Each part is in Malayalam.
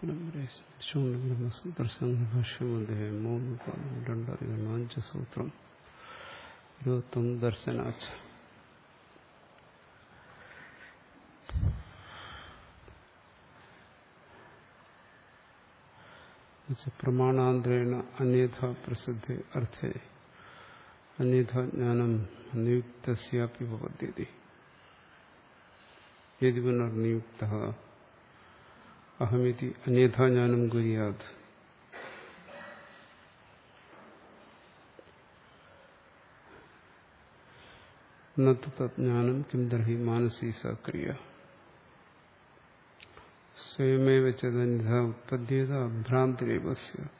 ഭാഷ്യമധ്യയം മൂന്ന് രണ്ടധികം അഞ്ച് സൂത്രം ഇരുപത്തൊന്ന് ദർശനാച്ച് പ്രമാണാന്തരേണ അന്യഥ പ്രസിദ്ധി അർത്ഥേ അന്യഥ ജ്ഞാനം നിയുക്തസ്യാപി ഉപപദ്ധ്യതി യതി പുനർനിയുക്ത അഹമിതി അന്യഥാ ജ്ഞാനം കുര്യാത് നത്ത് തജ്ഞാനം കിം ദർഹി മാനസീ സക്രിയ സ്വയമേവ ചതനിധ ഉത്പദ്ധ്യത അഭ്രാന്തിരേവ സ്യാത്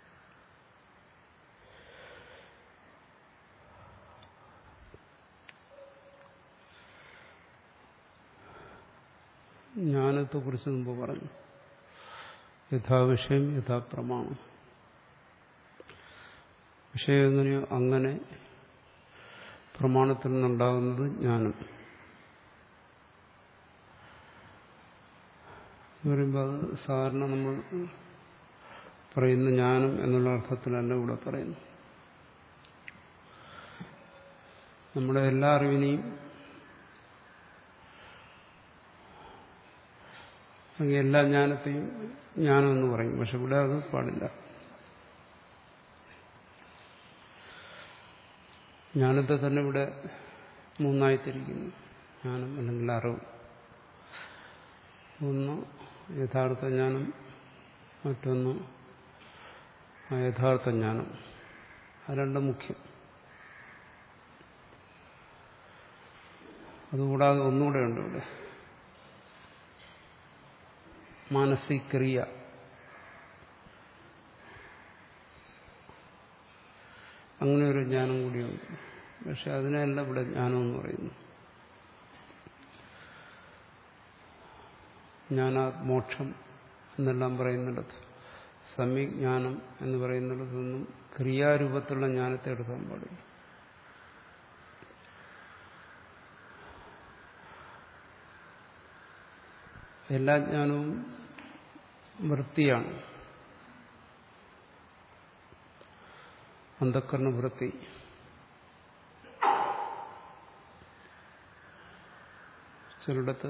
ജ്ഞാനത്തെ കുറിച്ച് മുമ്പ് പറഞ്ഞു യഥാവിഷയം യഥാപ്രമാണം വിഷയം എങ്ങനെയോ അങ്ങനെ പ്രമാണത്തിൽ നിന്നുണ്ടാകുന്നത് ജ്ഞാനം എന്ന് പറയുമ്പോൾ അത് സാധാരണ നമ്മൾ പറയുന്ന ജ്ഞാനം എന്നുള്ള അർത്ഥത്തിലല്ല ഇവിടെ പറയുന്നു നമ്മുടെ എല്ലാ അറിവിനെയും അല്ലെങ്കിൽ എല്ലാ ജ്ഞാനത്തെയും ജ്ഞാനമെന്ന് പറയും പക്ഷെ ഇവിടെ അത് പാടില്ല ജ്ഞാനത്തെ തന്നെ ഇവിടെ മൂന്നായി തിരിക്കുന്നു ജ്ഞാനം അല്ലെങ്കിൽ അറിവ് ഒന്ന് യഥാർത്ഥ ജ്ഞാനം മറ്റൊന്ന് യഥാർത്ഥ ജ്ഞാനം അത് രണ്ടും മുഖ്യം അതുകൂടാതെ ഒന്നുകൂടെ ഉണ്ട് ഇവിടെ മാനസിക്രിയ അങ്ങനെ ഒരു ജ്ഞാനം കൂടിയുണ്ട് പക്ഷെ അതിനല്ല ഇവിടെ ജ്ഞാനം എന്ന് പറയുന്നു ജ്ഞാനാത് മോക്ഷം എന്നെല്ലാം പറയുന്നിടത്ത് സമ്യജ്ഞാനം എന്ന് പറയുന്നിടത്തൊന്നും ക്രിയാരൂപത്തിലുള്ള ജ്ഞാനത്തെ എടുക്കാൻ പാടില്ല എല്ലാ ജ്ഞാനവും വൃത്തിയാണ് അന്ധക്കരണ വൃത്തി ചിലയിടത്ത്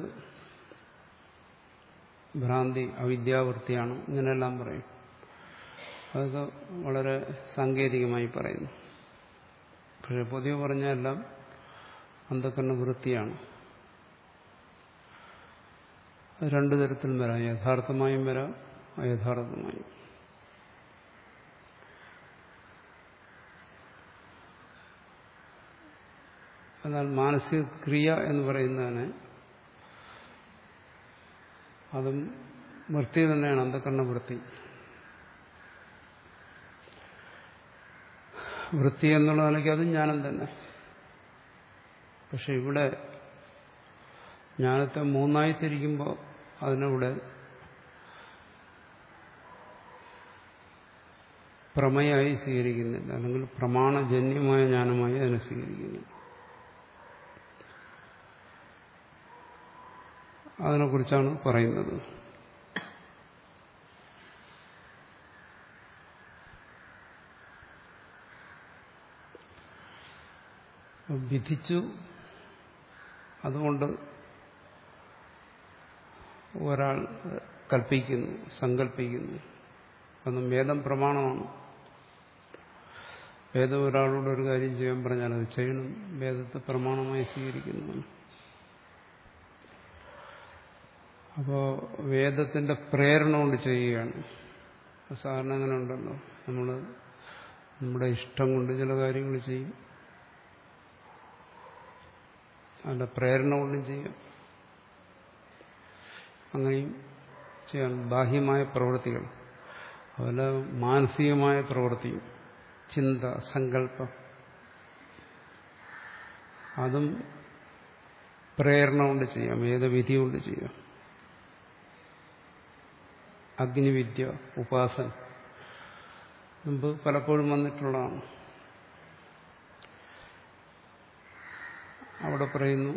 ഭ്രാന്തി അവിദ്യാവൃത്തിയാണ് ഇങ്ങനെയെല്ലാം പറയും അതൊക്കെ വളരെ സാങ്കേതികമായി പറയുന്നു പക്ഷെ പൊതുവെ പറഞ്ഞെല്ലാം അന്ധക്കരണ വൃത്തിയാണ് രണ്ടു തരത്തിലും വരാം യഥാർത്ഥമായും വരാം അയഥാർത്ഥമായും എന്നാൽ മാനസിക ക്രിയ എന്ന് പറയുന്നതിന് അതും വൃത്തി തന്നെയാണ് അന്ധക്കരണ വൃത്തി വൃത്തി എന്നുള്ള നിലയ്ക്ക് അതും ജ്ഞാനം തന്നെ പക്ഷെ ഇവിടെ ജ്ഞാനത്തെ മൂന്നായി തിരിക്കുമ്പോൾ അതിനിവിടെ പ്രമേയായി സ്വീകരിക്കുന്നില്ല അല്ലെങ്കിൽ പ്രമാണജന്യമായ ജ്ഞാനമായി അതിനെ സ്വീകരിക്കുന്നില്ല അതിനെക്കുറിച്ചാണ് പറയുന്നത് വിധിച്ചു അതുകൊണ്ട് ഒരാൾ കൽപ്പിക്കുന്നു സങ്കല്പിക്കുന്നു അതൊന്നും വേദം പ്രമാണമാണ് വേദം ഒരാളോട് ഒരു കാര്യം ചെയ്യാൻ പറഞ്ഞാൽ അത് ചെയ്യണം വേദത്തെ പ്രമാണമായി സ്വീകരിക്കുന്നതാണ് അപ്പോൾ വേദത്തിന്റെ പ്രേരണ കൊണ്ട് ചെയ്യുകയാണ് സാധാരണ അങ്ങനെ ഉണ്ടല്ലോ നമ്മൾ നമ്മുടെ ഇഷ്ടം കൊണ്ട് ചില കാര്യങ്ങൾ ചെയ്യും അതിന്റെ പ്രേരണ കൊണ്ടും ചെയ്യാം അങ്ങനെയും ചെയ്യാൻ ബാഹ്യമായ പ്രവൃത്തികൾ അതുപോലെ മാനസികമായ പ്രവൃത്തിയും ചിന്ത സങ്കല്പം അതും പ്രേരണ കൊണ്ട് ചെയ്യാം വേദവിധി കൊണ്ട് ചെയ്യാം അഗ്നിവിദ്യ ഉപാസന മുമ്പ് പലപ്പോഴും വന്നിട്ടുള്ളതാണ് അവിടെ പറയുന്നു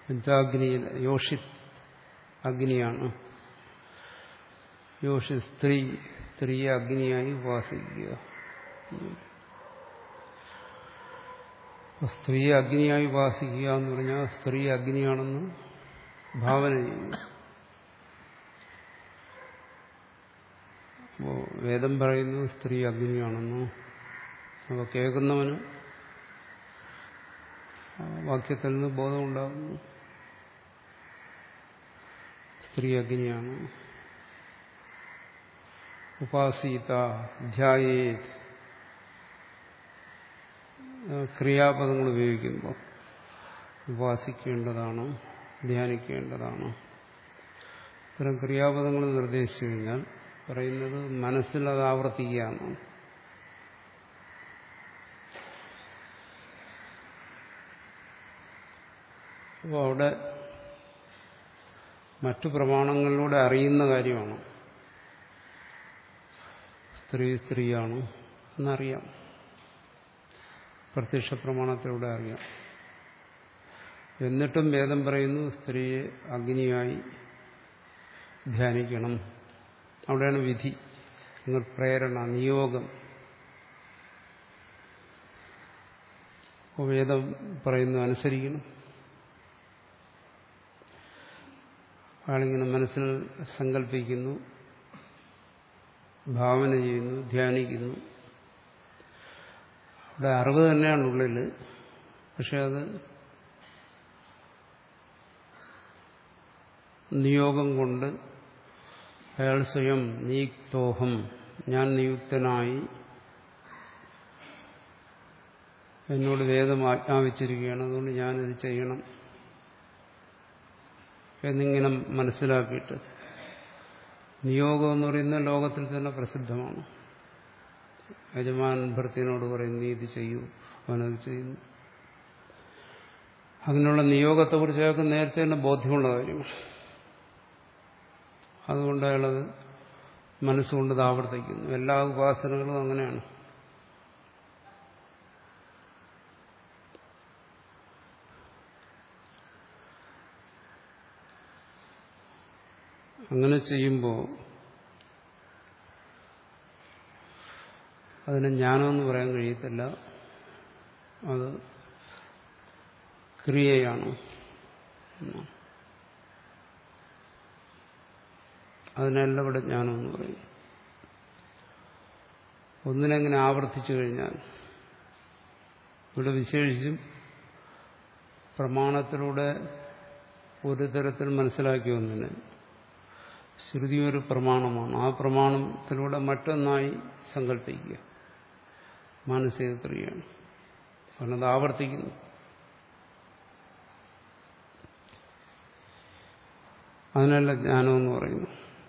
പഞ്ചാഗ്നിയിൽ യോഷി അഗ്നിയാണ് യോഷി സ്ത്രീ സ്ത്രീയെ അഗ്നിയായി ഉപാസിക്കുക സ്ത്രീയെ അഗ്നിയായി ഉപാസിക്കുക എന്ന് പറഞ്ഞാൽ സ്ത്രീ അഗ്നിയാണെന്ന് ഭാവന ചെയ്യുന്നു അപ്പോൾ വേദം പറയുന്നു സ്ത്രീ അഗ്നിയാണെന്നോ അപ്പോൾ കേൾക്കുന്നവന് വാക്യത്തിൽ നിന്ന് ബോധമുണ്ടാകുന്നു സ്ത്രീ അഗ്നിയാണ് ഉപാസീത ധ്യായേ ക്രിയാപദങ്ങൾ ഉപയോഗിക്കുമ്പോൾ ഉപാസിക്കേണ്ടതാണ് ധ്യാനിക്കേണ്ടതാണ് ഇത്തരം ക്രിയാപദങ്ങൾ നിർദ്ദേശിച്ചു കഴിഞ്ഞാൽ പറയുന്നത് മനസ്സിൽ അത് ആവർത്തിക്കുകയാണ് അപ്പോൾ അവിടെ മറ്റു പ്രമാണങ്ങളിലൂടെ അറിയുന്ന കാര്യമാണ് സ്ത്രീ സ്ത്രീയാണ് എന്നറിയാം പ്രത്യക്ഷ പ്രമാണത്തിലൂടെ അറിയാം എന്നിട്ടും വേദം പറയുന്നു സ്ത്രീയെ അഗ്നിയായി ധ്യാനിക്കണം അവിടെയാണ് വിധി നിങ്ങൾ പ്രേരണ നിയോഗം വേദം പറയുന്നു അനുസരിക്കണം ആളിങ്ങനെ മനസ്സിൽ സങ്കല്പിക്കുന്നു ഭാവന ചെയ്യുന്നു ധ്യാനിക്കുന്നു അവിടെ അറിവ് തന്നെയാണ് ഉള്ളിൽ പക്ഷെ അത് നിയോഗം കൊണ്ട് അയാൾ സ്വയം നിയുക്തോഹം ഞാൻ നിയുക്തനായി എന്നോട് വേദം ആജ്ഞാപിച്ചിരിക്കുകയാണ് അതുകൊണ്ട് ഞാനിത് ചെയ്യണം എന്നിങ്ങനെ മനസ്സിലാക്കിയിട്ട് നിയോഗം എന്ന് പറയുന്നത് ലോകത്തിൽ തന്നെ പ്രസിദ്ധമാണ് യജമാൻ ഭർത്തിനോട് പറയും നീ ഇത് ചെയ്യൂ അവനത് ചെയ്യുന്നു അങ്ങനെയുള്ള നിയോഗത്തെക്കുറിച്ച് അയാൾക്ക് നേരത്തെ തന്നെ ബോധ്യമുള്ള കാര്യമാണ് അതുകൊണ്ട് അയാളത് മനസ്സുകൊണ്ട് ഇത് ആവർത്തിക്കുന്നു എല്ലാ ഉപാസനകളും അങ്ങനെയാണ് അങ്ങനെ ചെയ്യുമ്പോൾ അതിന് ജ്ഞാനമെന്ന് പറയാൻ കഴിയത്തില്ല അത് ക്രിയയാണ് അതിനല്ല ഇവിടെ ജ്ഞാനമെന്ന് പറയും ഒന്നിനെങ്ങനെ ആവർത്തിച്ചു കഴിഞ്ഞാൽ ഇവിടെ വിശേഷിച്ചും പ്രമാണത്തിലൂടെ ഒരു തരത്തിൽ മനസ്സിലാക്കിയ ഒന്നിനെ ശ്രുതി ഒരു പ്രമാണമാണ് ആ പ്രമാണത്തിലൂടെ മറ്റൊന്നായി സങ്കല്പിക്കുക മാനസിക ക്രിയയാണ് കാരണം അത് ആവർത്തിക്കുന്നു അതിനല്ല ജ്ഞാനമെന്ന് പറയുന്നു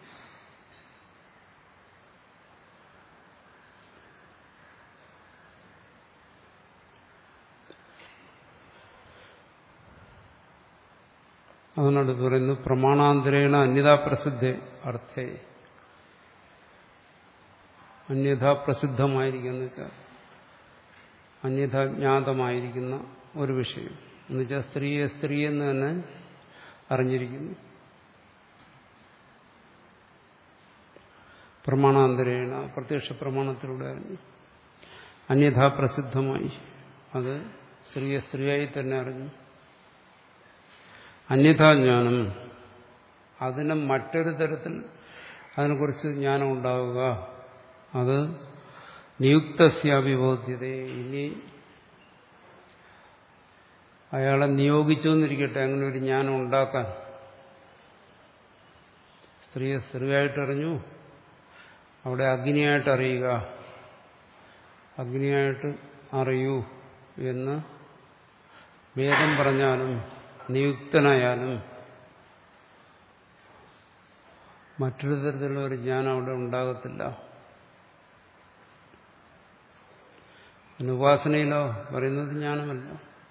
അതിനോട് പറയുന്നു പ്രമാണാന്തരേണ അന്യതാ പ്രസിദ്ധ അർത്ഥേ അന്യഥാ പ്രസിദ്ധമായിരിക്കുന്ന വെച്ചാൽ അന്യഥാ ജ്ഞാതമായിരിക്കുന്ന ഒരു വിഷയം എന്നുവെച്ചാൽ സ്ത്രീയെ സ്ത്രീ എന്ന് തന്നെ അറിഞ്ഞിരിക്കുന്നു പ്രമാണാന്തരേണ പ്രത്യക്ഷ പ്രമാണത്തിലൂടെ അറിഞ്ഞു അന്യഥാ പ്രസിദ്ധമായി അത് സ്ത്രീയെ സ്ത്രീയായി തന്നെ അറിഞ്ഞു അന്യഥാജ്ഞാനം അതിന് മറ്റൊരു തരത്തിൽ അതിനെക്കുറിച്ച് ജ്ഞാനം ഉണ്ടാവുക അത് നിയുക്തസ്യാഭിബോധ്യത ഇനി അയാളെ നിയോഗിച്ചു എന്നിരിക്കട്ടെ അങ്ങനെ ഒരു ജ്ഞാനം ഉണ്ടാക്കാൻ സ്ത്രീയെ സ്ത്രീയായിട്ടറിഞ്ഞു അവിടെ അഗ്നിയായിട്ട് അറിയുക അഗ്നിയായിട്ട് അറിയൂ എന്ന് വേദം പറഞ്ഞാലും നിയുക്തനായാലും മറ്റൊരു തരത്തിലുള്ള ഒരു ജ്ഞാനം അവിടെ ഉണ്ടാകത്തില്ല ഉപാസനയിലോ പറയുന്നത് ജ്ഞാനമല്ല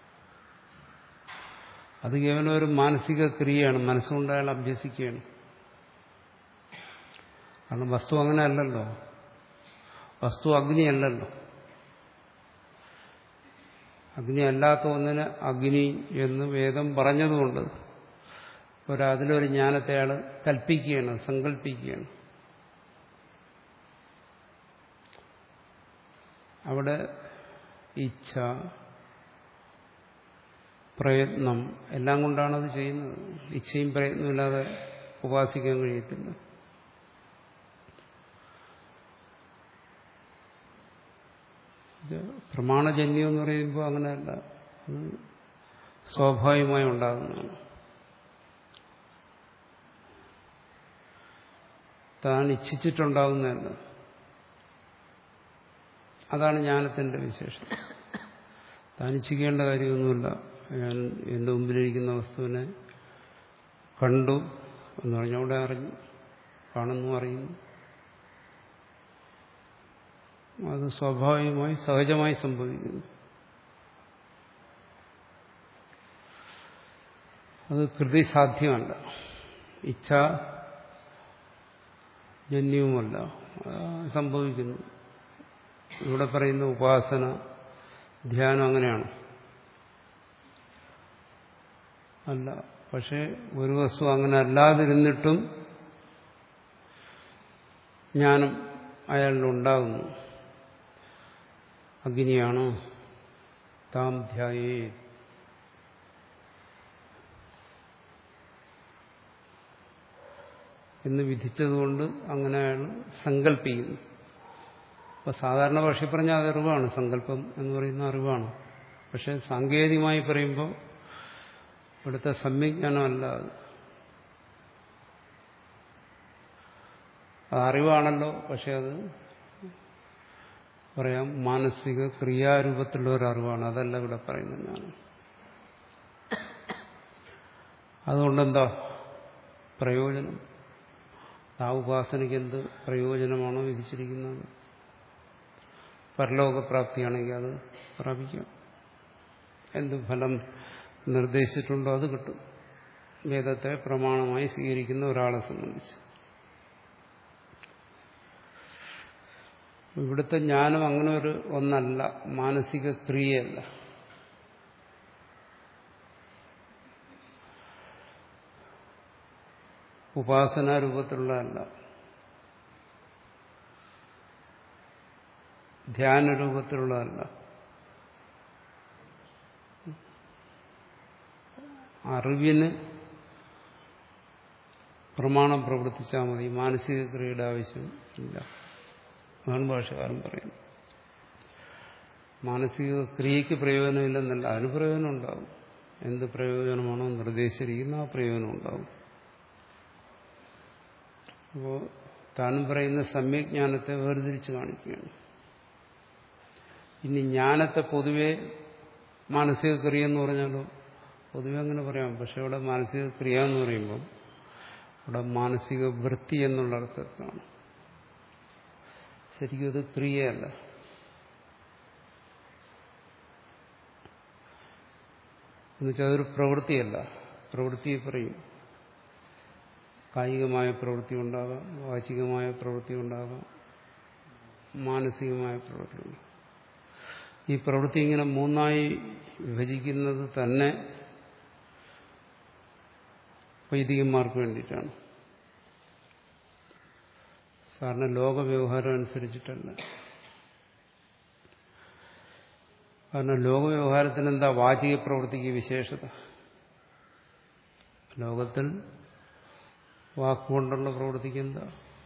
അത് കേവലം ഒരു മാനസിക ക്രിയയാണ് മനസ്സുകൊണ്ട് അയാൾ അഭ്യസിക്കുകയാണ് കാരണം വസ്തു അങ്ങനെ അല്ലല്ലോ വസ്തു അഗ്നിയല്ലല്ലോ അഗ്നി അല്ലാത്ത ഒന്നിന് അഗ്നി എന്ന് വേദം പറഞ്ഞതുകൊണ്ട് ഒരു അതിലൊരു ജ്ഞാനത്തെ അയാൾ കൽപ്പിക്കുകയാണ് സങ്കല്പിക്കുകയാണ് അവിടെ ഇച്ഛ പ്രയത്നം എല്ലാം കൊണ്ടാണ് അത് ചെയ്യുന്നത് ഇച്ഛയും പ്രയത്നവും ഇല്ലാതെ ഉപാസിക്കാൻ കഴിയത്തില്ല ഇത് പ്രമാണജന്യം എന്ന് പറയുമ്പോൾ അങ്ങനെയല്ല അത് സ്വാഭാവികമായി ഉണ്ടാകുന്നതാണ് താൻ ഇച്ഛിച്ചിട്ടുണ്ടാകുന്നതല്ല അതാണ് ജ്ഞാനത്തിന്റെ വിശേഷം താൻ ഇച്ഛിക്കേണ്ട കാര്യമൊന്നുമില്ല ഞാൻ എൻ്റെ മുമ്പിലിരിക്കുന്ന വസ്തുവിനെ കണ്ടു എന്ന് പറഞ്ഞവിടെ അറിഞ്ഞു കാണുന്നു അറിയുന്നു അത് സ്വാഭാവികമായി സഹജമായി സംഭവിക്കുന്നു അത് കൃതി സാധ്യമല്ല ഇച്ഛ ജന്യവുമല്ല സംഭവിക്കുന്നു ഇവിടെ പറയുന്ന ഉപാസന ധ്യാനം അങ്ങനെയാണ് അല്ല പക്ഷെ ഒരു വസ്തു അങ്ങനെ അല്ലാതിരുന്നിട്ടും ജ്ഞാനം അയാളിൽ ഉണ്ടാകുന്നു അഗ്നിയാണോ താം ധ്യായേ എന്ന് വിധിച്ചതുകൊണ്ട് അങ്ങനെ അയാൾ സങ്കല്പിക്കുന്നു അപ്പൊ സാധാരണ ഭാഷയിൽ പറഞ്ഞാൽ അത് അറിവാണ് സങ്കല്പം എന്ന് പറയുന്ന അറിവാണ് പക്ഷെ സാങ്കേതികമായി പറയുമ്പോൾ ഇവിടുത്തെ സമ്യജ്ഞാനമല്ല അത് അത് അറിവാണല്ലോ പക്ഷെ അത് പറയാം മാനസിക ക്രിയാരൂപത്തിലുള്ള ഒരു അറിവാണ് അതല്ല ഇവിടെ പറയുന്നത് ഞാൻ അതുകൊണ്ടെന്താ പ്രയോജനം ആ ഉപാസനയ്ക്ക് എന്ത് പ്രയോജനമാണോ വിധിച്ചിരിക്കുന്നത് പരലോകപ്രാപ്തിയാണെങ്കിൽ അത് പ്രാപിക്കാം എന്ത് ഫലം നിർദ്ദേശിച്ചിട്ടുണ്ടോ അത് കിട്ടും വേദത്തെ പ്രമാണമായി സ്വീകരിക്കുന്ന ഒരാളെ സംബന്ധിച്ച് ഇവിടുത്തെ ജ്ഞാനം അങ്ങനെ ഒരു ഒന്നല്ല മാനസിക ക്രിയയല്ല ഉപാസനാ രൂപത്തിലുള്ളതല്ല ധ്യാന രൂപത്തിലുള്ളതല്ല അറിവിന് പ്രമാണം പ്രവർത്തിച്ചാൽ മതി മാനസിക ക്രിയയുടെ ആവശ്യം ഇല്ല അതാണ് ഭാഷകാരൻ പറയുന്നത് മാനസിക ക്രിയയ്ക്ക് പ്രയോജനമില്ലെന്നല്ല അതിന് പ്രയോജനം ഉണ്ടാവും എന്ത് പ്രയോജനമാണോ നിർദ്ദേശിച്ചിരിക്കുന്ന ആ പ്രയോജനം ഉണ്ടാവും അപ്പോൾ താനും പറയുന്ന സമ്യജ്ഞാനത്തെ വേർതിരിച്ച് കാണിക്കുകയാണ് ഇനി ജ്ഞാനത്തെ പൊതുവെ മാനസിക ക്രിയ എന്ന് പറഞ്ഞാലോ പൊതുവെ അങ്ങനെ പറയാം പക്ഷെ ഇവിടെ മാനസിക ക്രിയ എന്ന് പറയുമ്പോൾ ഇവിടെ മാനസിക വൃത്തി എന്നുള്ള അർത്ഥത്തിലാണ് ശരിക്കും ഇത് ക്രിയയല്ല എന്നുവെച്ചാൽ അതൊരു പ്രവൃത്തിയല്ല പ്രവൃത്തിയെ പറയും കായികമായ പ്രവൃത്തി ഉണ്ടാകാം വാചികമായ പ്രവൃത്തി ഉണ്ടാകാം മാനസികമായ പ്രവൃത്തി ഉണ്ടാകാം ഈ പ്രവൃത്തി ഇങ്ങനെ മൂന്നായി വിഭജിക്കുന്നത് തന്നെ വൈദികന്മാർക്ക് വേണ്ടിയിട്ടാണ് സാറിന് ലോകവ്യവഹാരം അനുസരിച്ചിട്ടല്ല കാരണം ലോകവ്യവഹാരത്തിന് എന്താ വാചിക പ്രവൃത്തിക്ക് വിശേഷത ലോകത്തിൽ വാക്കുകൊണ്ടുള്ള പ്രവൃത്തിക്ക് എന്താ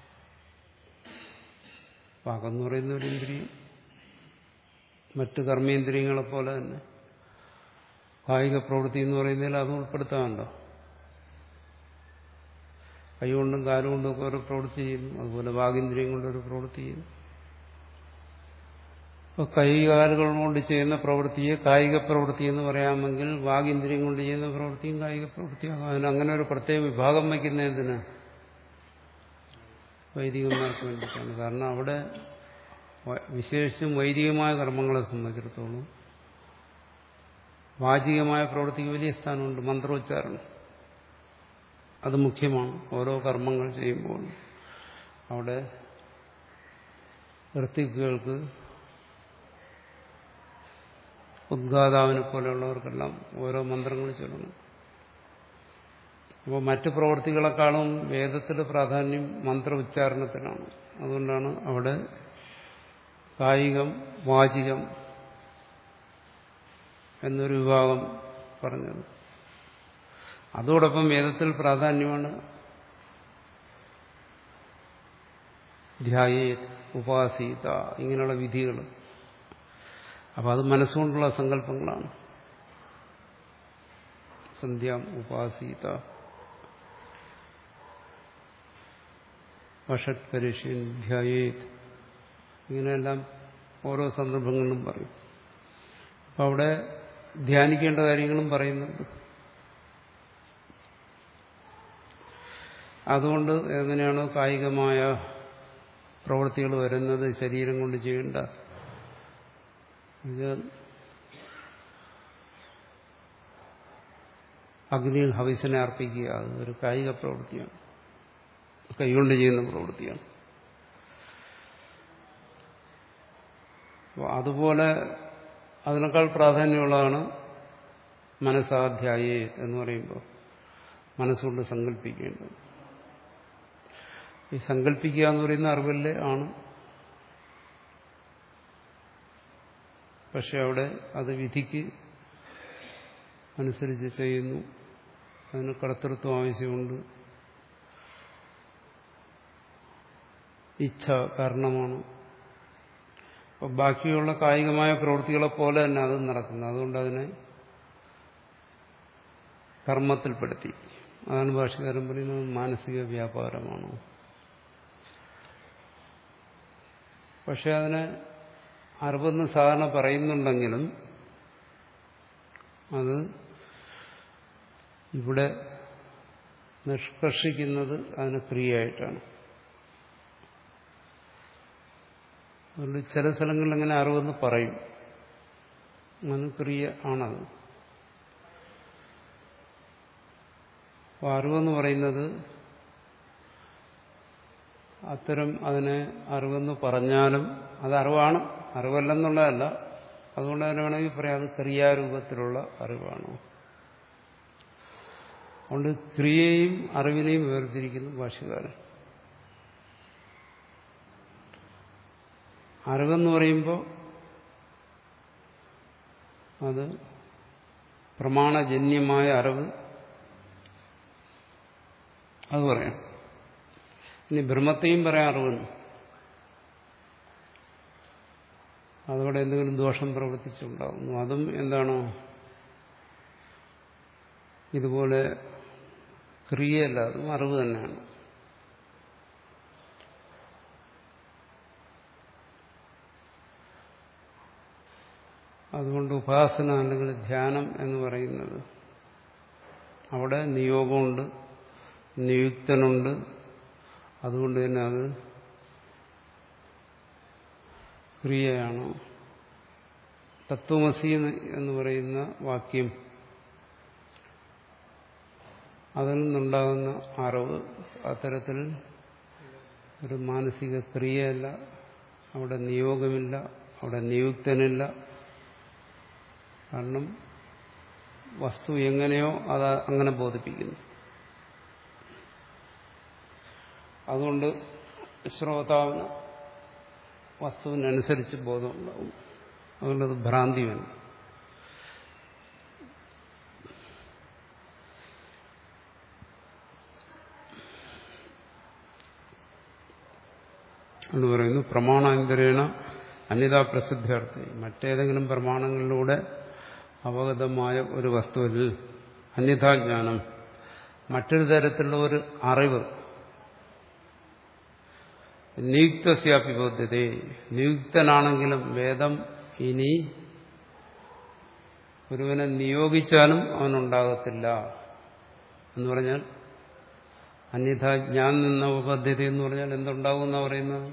വാക്കെന്ന് പറയുന്ന ഒരു ഇന്ദ്രിയം മറ്റ് കർമ്മേന്ദ്രിയങ്ങളെ പോലെ തന്നെ കായിക പ്രവൃത്തി എന്ന് പറയുന്നതിൽ അത് ഉൾപ്പെടുത്താമല്ലോ കൈകൊണ്ടും കാലുകൊണ്ടും ഒക്കെ ഒരു പ്രവൃത്തി ചെയ്യുന്നു അതുപോലെ വാഗിന്ദ്രിയം കൊണ്ടൊരു പ്രവൃത്തി ചെയ്യുന്നു അപ്പോൾ കൈകാലുകൾ കൊണ്ട് ചെയ്യുന്ന പ്രവൃത്തിയെ കായിക പ്രവൃത്തി എന്ന് പറയാമെങ്കിൽ വാഗിന്ദ്രിയം കൊണ്ട് ചെയ്യുന്ന പ്രവൃത്തിയും കായിക പ്രവൃത്തിയാകാം അതിന് അങ്ങനെ ഒരു പ്രത്യേക വിഭാഗം വയ്ക്കുന്ന എന്തിന് വൈദികന്മാർക്ക് വേണ്ടിയിട്ടാണ് കാരണം അവിടെ വിശേഷിച്ചും വൈദികമായ കർമ്മങ്ങളെ സംബന്ധിച്ചിടത്തോളം വാചികമായ പ്രവൃത്തിക്ക് വലിയ സ്ഥാനമുണ്ട് മന്ത്രോച്ചാരണം അത് മുഖ്യമാണ് ഓരോ കർമ്മങ്ങൾ ചെയ്യുമ്പോൾ അവിടെ ഋത്തിക്കുകൾക്ക് ഉദ്ഗാതാവിനെ പോലെയുള്ളവർക്കെല്ലാം ഓരോ മന്ത്രങ്ങൾ ചൊല്ലണം അപ്പോൾ മറ്റു പ്രവൃത്തികളെക്കാളും വേദത്തിൽ പ്രാധാന്യം മന്ത്ര ഉച്ചാരണത്തിനാണ് അതുകൊണ്ടാണ് അവിടെ കായികം വാചികം എന്നൊരു വിഭാഗം പറഞ്ഞത് അതോടൊപ്പം വേദത്തിൽ പ്രാധാന്യമാണ് ധ്യായേ ഉപാസീത ഇങ്ങനെയുള്ള വിധികൾ അപ്പം അത് മനസ്സുകൊണ്ടുള്ള സങ്കല്പങ്ങളാണ് സന്ധ്യാം ഉപാസീത വഷത് പരീക്ഷൻ ധ്യായേത് ഇങ്ങനെയെല്ലാം ഓരോ സന്ദർഭങ്ങളിലും പറയും അപ്പം അവിടെ ധ്യാനിക്കേണ്ട കാര്യങ്ങളും പറയുന്നുണ്ട് അതുകൊണ്ട് എങ്ങനെയാണോ കായികമായ പ്രവൃത്തികൾ വരുന്നത് ശരീരം കൊണ്ട് ചെയ്യേണ്ട ഇത് അഗ്നിയിൽ ഹവിസിനെ അർപ്പിക്കുക അത് ഒരു കായിക പ്രവൃത്തിയാണ് കൈകൊണ്ട് ചെയ്യുന്ന പ്രവൃത്തിയാണ് അപ്പോൾ അതുപോലെ അതിനേക്കാൾ പ്രാധാന്യമുള്ളതാണ് മനസ്സാധ്യായേ എന്ന് പറയുമ്പോൾ മനസ്സുകൊണ്ട് സങ്കല്പിക്കേണ്ടത് ഈ സങ്കല്പിക്കുക എന്ന് പറയുന്ന അറിവല്ലേ ആണ് പക്ഷെ അവിടെ അത് വിധിക്ക് അനുസരിച്ച് ചെയ്യുന്നു അതിന് കടത്തൃത്വം ആവശ്യമുണ്ട് ഇച്ഛ കാരണമാണ് അപ്പം ബാക്കിയുള്ള കായികമായ പ്രവൃത്തികളെ പോലെ തന്നെ അത് നടക്കുന്നു അതുകൊണ്ട് അതിനെ കർമ്മത്തിൽപ്പെടുത്തി അതാണ് ഭാഷകാരൻ പറയുന്നത് മാനസിക വ്യാപാരമാണ് പക്ഷെ അതിനെ അറിവെന്ന് സാധാരണ പറയുന്നുണ്ടെങ്കിലും അത് ഇവിടെ നിഷ്കർഷിക്കുന്നത് അതിന് ക്രിയയായിട്ടാണ് അതുകൊണ്ട് ചില സ്ഥലങ്ങളിൽ അങ്ങനെ അറിവെന്ന് പറയും അങ്ങനെ ക്രിയ ആണത് അപ്പോൾ അറിവെന്ന് പറയുന്നത് അത്തരം അതിനെ അറിവെന്ന് പറഞ്ഞാലും അത് അറിവാണ് അറിവല്ലെന്നുള്ളതല്ല അതുകൊണ്ട് തന്നെ വേണമെങ്കിൽ പറയാം അത് ക്രിയാരൂപത്തിലുള്ള അറിവാണ് അതുകൊണ്ട് ക്രിയയും അറിവിനെയും വേർതിരിക്കുന്നു ഭാഷകാരൻ അറിവെന്ന് പറയുമ്പോൾ അത് പ്രമാണജന്യമായ അറിവ് അത് പറയാം ഇനി ബ്രഹ്മത്തെയും പറയാം അറിവെന്ന് അതോടെ എന്തെങ്കിലും ദോഷം പ്രവർത്തിച്ചുണ്ടാകുന്നു അതും എന്താണോ ഇതുപോലെ ക്രിയയല്ല അതും അറിവ് തന്നെയാണ് അതുകൊണ്ട് ഉപാസന അല്ലെങ്കിൽ ധ്യാനം എന്ന് പറയുന്നത് അവിടെ നിയോഗമുണ്ട് നിയുക്തനുണ്ട് അതുകൊണ്ട് തന്നെ അത് ക്രിയയാണ് തത്വമസി എന്ന് പറയുന്ന വാക്യം അതിൽ നിന്നുണ്ടാകുന്ന അറിവ് അത്തരത്തിൽ ഒരു മാനസിക ക്രിയയല്ല അവിടെ നിയോഗമില്ല അവിടെ നിയുക്തനില്ല കാരണം വസ്തു എങ്ങനെയോ അത് അങ്ങനെ ബോധിപ്പിക്കുന്നു അതുകൊണ്ട് ശ്രോതാവിന് വസ്തുവിനനുസരിച്ച് ബോധമുണ്ടാവും അതുകൊണ്ടത് ഭ്രാന്തിയാണ് എന്ന് പറയുന്നു പ്രമാണാന്തരേണ അന്യതാ പ്രസിദ്ധാർത്ഥി മറ്റേതെങ്കിലും പ്രമാണങ്ങളിലൂടെ അവഗതമായ ഒരു വസ്തുവിൽ അന്യഥാജ്ഞാനം മറ്റൊരു തരത്തിലുള്ള ഒരു അറിവ് നിയുക്തസ്യാപി ബോധ്യത നിയുക്തനാണെങ്കിലും വേദം ഇനി ഒരുവനെ നിയോഗിച്ചാലും അവനുണ്ടാകത്തില്ല എന്ന് പറഞ്ഞാൽ അന്യഥ ഞാൻ നിന്ന ഉപപദ്ധ്യത എന്ന് പറഞ്ഞാൽ എന്തുണ്ടാവും എന്നാ പറയുന്നത്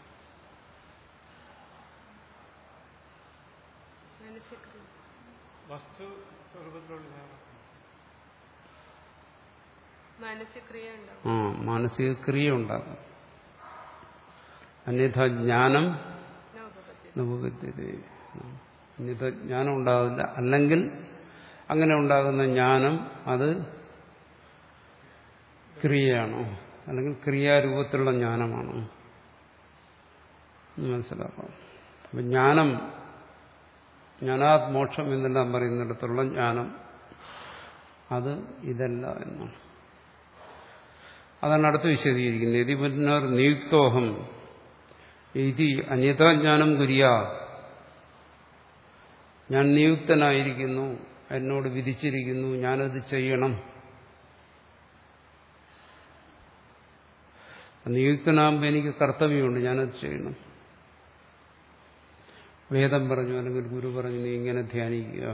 വസ്തു സ്വരൂപത്തിലുള്ള ജ്ഞാനം മാനസിക്രിയ ഉണ്ടാവും ആ മാനസിക ക്രിയ ഉണ്ടാകും അന്യഥ ജ്ഞാനം നോപപത്തി ഉപപദ്ധ്യത അന്യത ജ്ഞാനം ഉണ്ടാകില്ല അല്ലെങ്കിൽ അങ്ങനെ ഉണ്ടാകുന്ന ജ്ഞാനം അത് ക്രിയയാണോ അല്ലെങ്കിൽ ക്രിയാരൂപത്തിലുള്ള ജ്ഞാനമാണോ എന്ന് മനസ്സിലാക്കാം അപ്പം ജ്ഞാനം ജ്ഞാനാത് മോക്ഷം എന്നെല്ലാം പറയുന്നിടത്തുള്ള ജ്ഞാനം അത് ഇതല്ല എന്നാണ് അതാണ് അടുത്ത് വിശദീകരിക്കുന്നത് യതി പുനർ നിയുക്തോഹം ഇതി അന്യതാജ്ഞാനം കുര്യ ഞാൻ നിയുക്തനായിരിക്കുന്നു എന്നോട് വിധിച്ചിരിക്കുന്നു ഞാനത് ചെയ്യണം നിയുക്തനാകുമ്പോൾ എനിക്ക് കർത്തവ്യമുണ്ട് ഞാനത് ചെയ്യണം വേദം പറഞ്ഞു അല്ലെങ്കിൽ ഗുരു പറഞ്ഞു നീ ഇങ്ങനെ ധ്യാനിക്കുക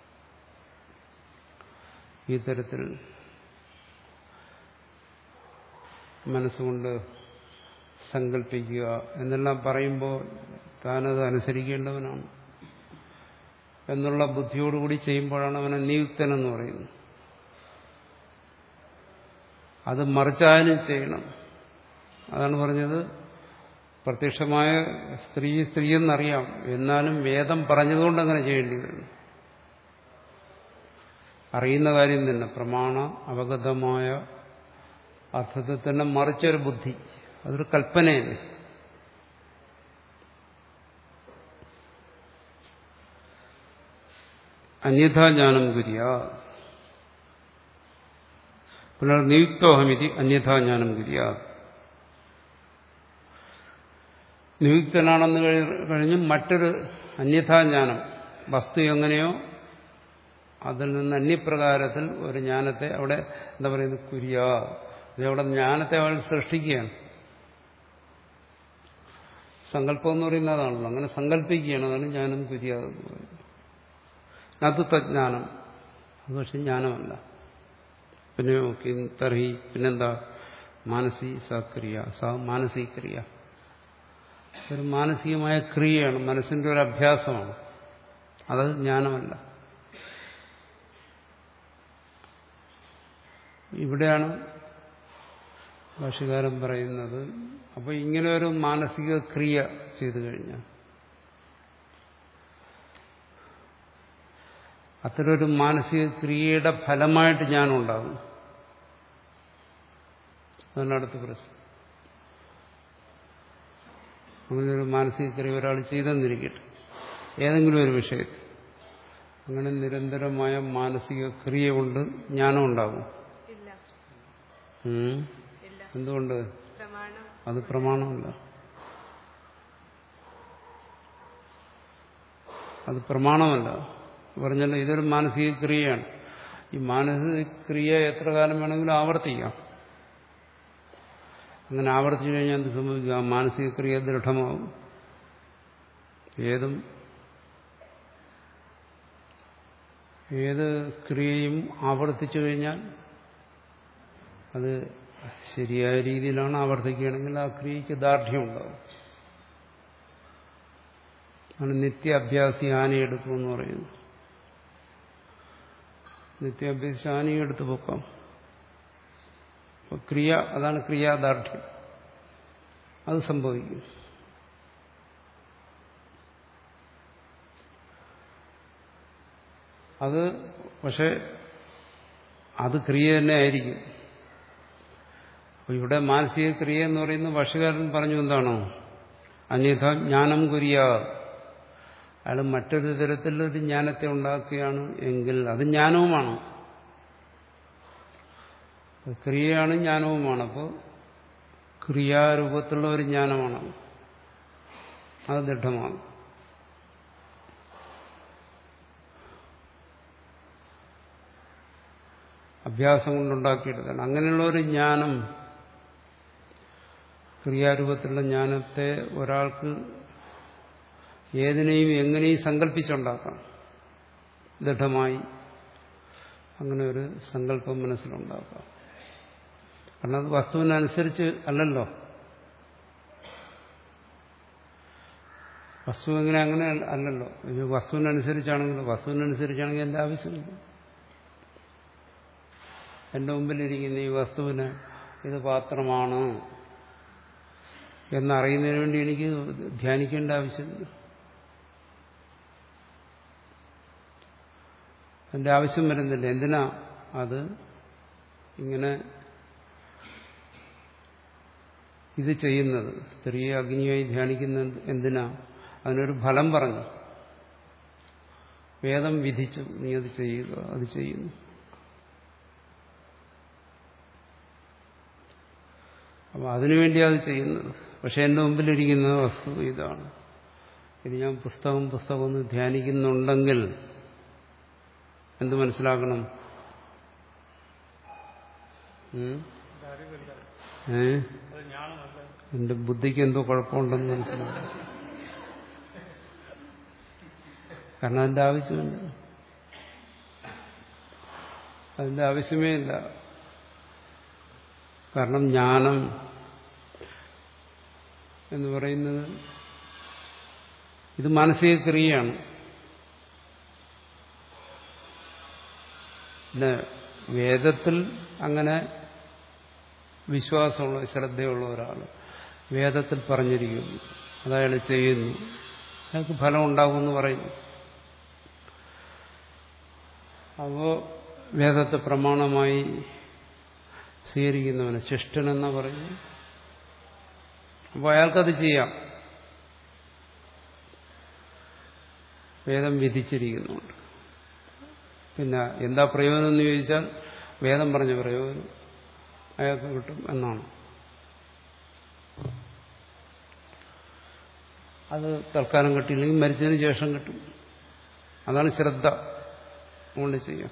ഈ തരത്തിൽ മനസ്സുകൊണ്ട് സങ്കല്പിക്കുക എന്നെല്ലാം പറയുമ്പോൾ താനത് അനുസരിക്കേണ്ടവനാണ് എന്നുള്ള ബുദ്ധിയോടുകൂടി ചെയ്യുമ്പോഴാണ് അവനെ നിയുക്തനെന്ന് പറയുന്നത് അത് മറിച്ചായാലും ചെയ്യണം അതാണ് പറഞ്ഞത് പ്രത്യക്ഷമായ സ്ത്രീ സ്ത്രീ എന്നറിയാം എന്നാലും വേദം പറഞ്ഞതുകൊണ്ട് അങ്ങനെ ചെയ്യേണ്ടി വരുന്നു അറിയുന്ന കാര്യം തന്നെ പ്രമാണ അവഗതമായ അർത്ഥത്തിൽ തന്നെ മറിച്ചൊരു ബുദ്ധി അതൊരു കൽപ്പനയല്ലേ അന്യഥാജ്ഞാനം കുര്യ പുനർ നിയുക്തോഹമിതി അന്യഥാജ്ഞാനം കുര്യ നിയുക്തനാണെന്ന് കഴിഞ്ഞും മറ്റൊരു അന്യഥാജ്ഞാനം വസ്തു എങ്ങനെയോ അതിൽ നിന്ന് അന്യപ്രകാരത്തിൽ ഒരു ജ്ഞാനത്തെ അവിടെ എന്താ പറയുന്നത് കുര്യ അവിടെ ജ്ഞാനത്തെ അവൾ സൃഷ്ടിക്കുകയാണ് സങ്കല്പം എന്ന് പറയുന്നത് അതാണല്ലോ അങ്ങനെ സങ്കല്പിക്കുകയാണ് അതാണ് ജ്ഞാനം കുര്യാതെന്ന് പറയുന്നത് അത് തജ്ഞാനം അത് പക്ഷെ ജ്ഞാനമല്ല പിന്നെയോ കിം തർഹി പിന്നെന്താ മാനസി സക്രിയ സ മാനസിക ക്രിയ ഒരു മാനസികമായ ക്രിയയാണ് മനസ്സിന്റെ ഒരു അഭ്യാസമാണ് അത് ജ്ഞാനമല്ല ഇവിടെയാണ് ഭാഷകാരൻ പറയുന്നത് അപ്പോൾ ഇങ്ങനെ ഒരു മാനസിക ക്രിയ ചെയ്തു കഴിഞ്ഞാൽ അത്തരൊരു മാനസിക ക്രിയയുടെ ഫലമായിട്ട് ഞാനുണ്ടാകും അതാണ് അടുത്ത പ്രശ്നം അങ്ങനെ ഒരു മാനസിക ക്രിയ ഒരാൾ ചെയ്തെന്നിരിക്കട്ടെ ഏതെങ്കിലും ഒരു വിഷയത്തിൽ അങ്ങനെ നിരന്തരമായ മാനസിക ക്രിയ കൊണ്ട് ജ്ഞാനം ഉണ്ടാകും ഇല്ല ഉം. ഇല്ല എന്തുകൊണ്ട് പ്രമാണം അത് പ്രമാണമല്ല അത് പ്രമാണമല്ല പറഞ്ഞല്ലോ ഇതൊരു മാനസിക ക്രിയയാണ് ഈ മാനസിക ക്രിയ എത്ര കാലം വേണമെങ്കിലും ആവർത്തിക്കാം അങ്ങനെ ആവർത്തിച്ചു കഴിഞ്ഞാൽ എന്ത് സംഭവിക്കും ആ മാനസിക ക്രിയ ദൃഢമാവും ഏതും ഏത് ക്രിയയും ആവർത്തിച്ചു കഴിഞ്ഞാൽ അത് ശരിയായ രീതിയിലാണ് ആവർത്തിക്കുകയാണെങ്കിൽ ആ ക്രിയയ്ക്ക് ദാർഢ്യം ഉണ്ടാവും ആണ് നിത്യാഭ്യാസി ആനയെടുക്കും എന്ന് പറയുന്നു നിത്യാഭ്യാസി ആനയെടുത്ത് പൊക്കാം അപ്പൊ ക്രിയ അതാണ് ക്രിയാദാർഢ്യം അത് സംഭവിക്കും അത് പക്ഷെ അത് ക്രിയ തന്നെ ആയിരിക്കും അപ്പൊ ഇവിടെ മാനസിക ക്രിയ എന്ന് പറയുന്നത് ഭാഷകാരൻ പറഞ്ഞു എന്താണോ അന്യഥ ജ്ഞാനം കുരിയ അയാൾ മറ്റൊരു തരത്തിലൊരു ജ്ഞാനത്തെ ഉണ്ടാക്കുകയാണ് എങ്കിൽ അത് ജ്ഞാനവുമാണ് ക്രിയയാണ് ജ്ഞാനവുമാണ് അപ്പോൾ ക്രിയാരൂപത്തിലുള്ള ഒരു ജ്ഞാനമാണ് അത് ദൃഢമാകും അഭ്യാസം കൊണ്ടുണ്ടാക്കിയെടുത്താണ് അങ്ങനെയുള്ള ഒരു ജ്ഞാനം ക്രിയാരൂപത്തിലുള്ള ജ്ഞാനത്തെ ഒരാൾക്ക് ഏതിനെയും എങ്ങനെയും സങ്കല്പിച്ചുണ്ടാക്കാം ദൃഢമായി അങ്ങനെ ഒരു സങ്കല്പം മനസ്സിലുണ്ടാക്കാം കാരണം അത് വസ്തുവിനനുസരിച്ച് അല്ലല്ലോ വസ്തു എങ്ങനെ അങ്ങനെ അല്ലല്ലോ ഇത് വസ്തുവിനനുസരിച്ചാണെങ്കിൽ വസ്തുവിനനുസരിച്ചാണെങ്കിൽ എൻ്റെ ആവശ്യമില്ല എൻ്റെ മുമ്പിലിരിക്കുന്ന ഈ വസ്തുവിന് ഇത് പാത്രമാണ് എന്നറിയുന്നതിന് വേണ്ടി എനിക്ക് ധ്യാനിക്കേണ്ട ആവശ്യമില്ല അതിന്റെ ആവശ്യം വരുന്നില്ല എന്തിനാ അത് ഇങ്ങനെ ഇത് ചെയ്യുന്നത് സ്ത്രീയെ അഗ്നിയായി ധ്യാനിക്കുന്ന എന്തിനാ അതിനൊരു ഫലം പറഞ്ഞു വേദം വിധിച്ചു നീ അത് ചെയ്യുക അത് ചെയ്യുന്നു അപ്പം അതിനുവേണ്ടി അത് ചെയ്യുന്നത് പക്ഷെ എൻ്റെ മുമ്പിലിരിക്കുന്ന വസ്തു ഇതാണ് ഇത് ഞാൻ പുസ്തകം പുസ്തകം ഒന്ന് ധ്യാനിക്കുന്നുണ്ടെങ്കിൽ എന്ത് മനസ്സിലാക്കണം ഉം? അറിവില്ല ഏ അത് ജ്ഞാനമല്ല എന്റെ ബുദ്ധിക്ക് എന്തോ കുഴപ്പമുണ്ടെന്ന് മനസ്സിലാക്കി കാരണം അതിന്റെ ആവശ്യമില്ല അതിന്റെ ആവശ്യമേ ഇല്ല കാരണം ജ്ഞാനം എന്ന് പറയുന്നത് ഇത് മാനസിക ക്രിയയാണ് പിന്നെ വേദത്തിൽ അങ്ങനെ വിശ്വാസമുള്ള ശ്രദ്ധയുള്ള ഒരാൾ വേദത്തിൽ പറഞ്ഞിരിക്കുന്നു അതയാൾ ചെയ്യുന്നു അയാൾക്ക് ഫലം ഉണ്ടാകുമെന്ന് പറയുന്നു അപ്പോൾ വേദത്തെ പ്രമാണമായി സ്വീകരിക്കുന്നവന് ശിഷ്ടനെന്ന പറയുന്നു അപ്പോൾ അയാൾക്കത് ചെയ്യാം വേദം വിധിച്ചിരിക്കുന്നുണ്ട് പിന്നെ എന്താ പ്രയോജനം എന്ന് ചോദിച്ചാൽ വേദം പറഞ്ഞ പ്രയോജനം അയാൾക്ക് കിട്ടും എന്നാണ് അത് തൽക്കാലം കിട്ടിയില്ലെങ്കിൽ മരിച്ചതിന് ശേഷം കിട്ടും അതാണ് ശ്രദ്ധ കൊണ്ട് ചെയ്യാം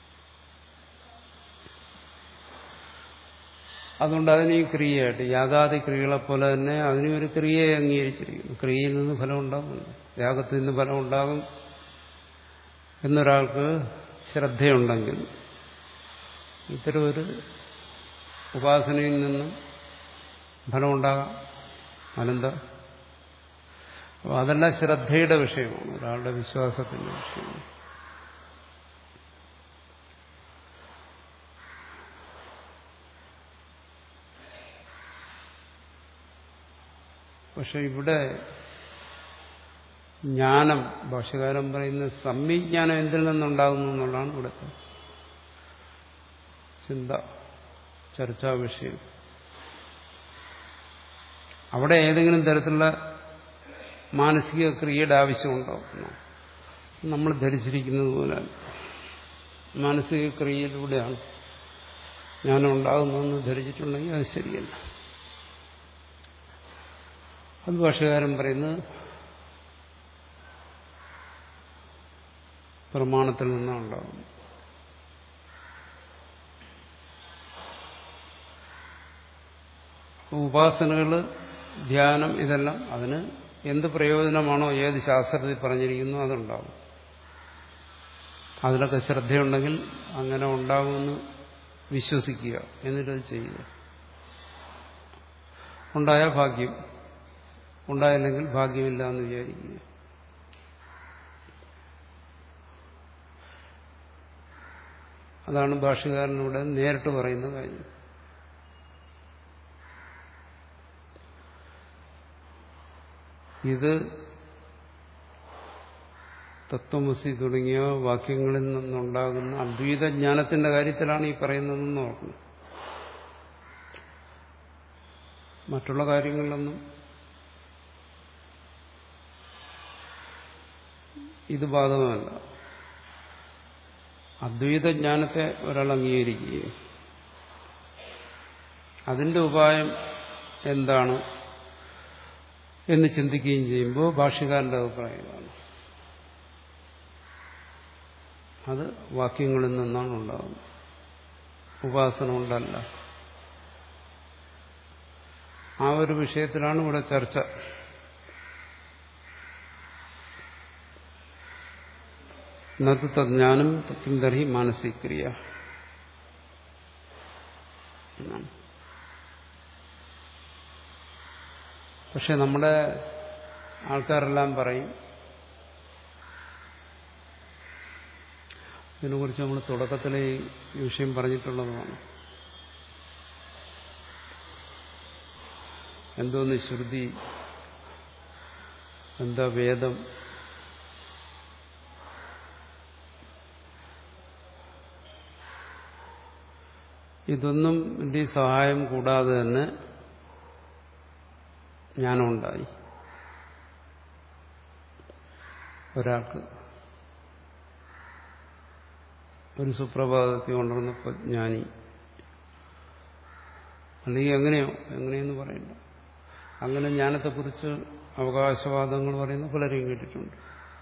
അതുകൊണ്ട് അതിന് ഈ ക്രിയയായിട്ട് യാഗാദി ക്രിയകളെ പോലെ തന്നെ അതിനും ഒരു ക്രിയയെ അംഗീകരിച്ചിരിക്കുന്നു ക്രിയയിൽ നിന്ന് ഫലം ഉണ്ടാകുന്നുണ്ട് യാഗത്തിൽ നിന്ന് ഫലം ഉണ്ടാകും എന്നൊരാൾക്ക് ശ്രദ്ധയുണ്ടെങ്കിൽ ഇത്തരം ഒരു ഉപാസനയിൽ നിന്നും ഫലമുണ്ടാകാം അനന്ത അപ്പോൾ അതെല്ലാം ശ്രദ്ധയുടെ വിഷയമാണ് ഒരാളുടെ വിശ്വാസത്തിന്റെ വിഷയമാണ് പക്ഷെ ഇവിടെ ജ്ഞാനം ഭാഷകാരം പറയുന്ന സംവിജ്ഞാനം എന്തിൽ നിന്നുണ്ടാകുന്നു എന്നുള്ളതാണ് ഇവിടുത്തെ ചിന്ത ചർച്ചാ വിഷയം അവിടെ ഏതെങ്കിലും തരത്തിലുള്ള മാനസിക ക്രിയയുടെ ആവശ്യമുണ്ടോ എന്നോ? നമ്മൾ ധരിച്ചിരിക്കുന്നത് പോലെ മാനസിക ക്രിയയിലൂടെയാണ് ജ്ഞാനം ഉണ്ടാകുന്നതെന്ന് ധരിച്ചിട്ടുണ്ടെങ്കിൽ അത് ശരിയല്ല അത് ഭാഷകാരൻ പറയുന്നത് പ്രമാണത്തിൽ നിന്നാണ് ഉണ്ടാകുന്നത് ഉപാസനകൾ ധ്യാനം ഇതെല്ലാം അതിന് എന്ത് പ്രയോജനമാണോ ഏത് ശാസ്ത്രത്തിൽ പറഞ്ഞിരിക്കുന്നു അതുണ്ടാകും അതിലൊക്കെ ശ്രദ്ധയുണ്ടെങ്കിൽ അങ്ങനെ ഉണ്ടാകുമെന്ന് വിശ്വസിക്കുക എന്നിട്ടത് ചെയ്യുക ഉണ്ടായ ഭാഗ്യം ഉണ്ടായില്ലെങ്കിൽ ഭാഗ്യമില്ല എന്ന് വിചാരിക്കുക അതാണ് ഭാഷകാരനൂടെ നേരിട്ട് പറയുന്ന കാര്യം ഇത് തത്വമസി തുടങ്ങിയ വാക്യങ്ങളിൽ നിന്നുണ്ടാകുന്ന അദ്വൈത ജ്ഞാനത്തിന്റെ കാര്യത്തിലാണ് ഈ പറയുന്നതെന്ന് ഓർക്കണം മറ്റുള്ള കാര്യങ്ങളിലൊന്നും ഇത് ബാധകമല്ല അദ്വൈത ജ്ഞാനത്തെ ഒരാൾ അംഗീകരിക്കുകയും അതിന്റെ ഉപായം എന്താണ് എന്ന് ചിന്തിക്കുകയും ചെയ്യുമ്പോൾ ഭാഷ്യക്കാരന്റെ അഭിപ്രായമാണ് അത് വാക്യങ്ങളിൽ നിന്നാണ് ഉണ്ടാകുന്നത് ഉപാസന കൊണ്ടല്ല ആ ഒരു വിഷയത്തിലാണ് ഇവിടെ ചർച്ച നത് തജ്ഞാനം തത്വം തർഹി മാനസിക്രിയ എന്നാണ് പക്ഷെ നമ്മുടെ ആൾക്കാരെല്ലാം പറയും ഇതിനെക്കുറിച്ച് നമ്മൾ തുടക്കത്തിലെ ഈ വിഷയം പറഞ്ഞിട്ടുള്ളതുമാണ് എന്തോന്ന് ശ്രുതി എന്താ വേദം ഇതൊന്നും എൻ്റെ സഹായം കൂടാതെ തന്നെ ജ്ഞാനമുണ്ടായി ഒരാൾക്ക് ഒരു സുപ്രഭാതത്തിൽ ഉണർന്നപ്പോൾ ജ്ഞാനി അല്ലെങ്കിൽ എങ്ങനെയോ എങ്ങനെയെന്ന് പറയണ്ട അങ്ങനെ ജ്ഞാനത്തെക്കുറിച്ച് അവകാശവാദങ്ങൾ പറയുന്ന പലരെയും കേട്ടിട്ടുണ്ട്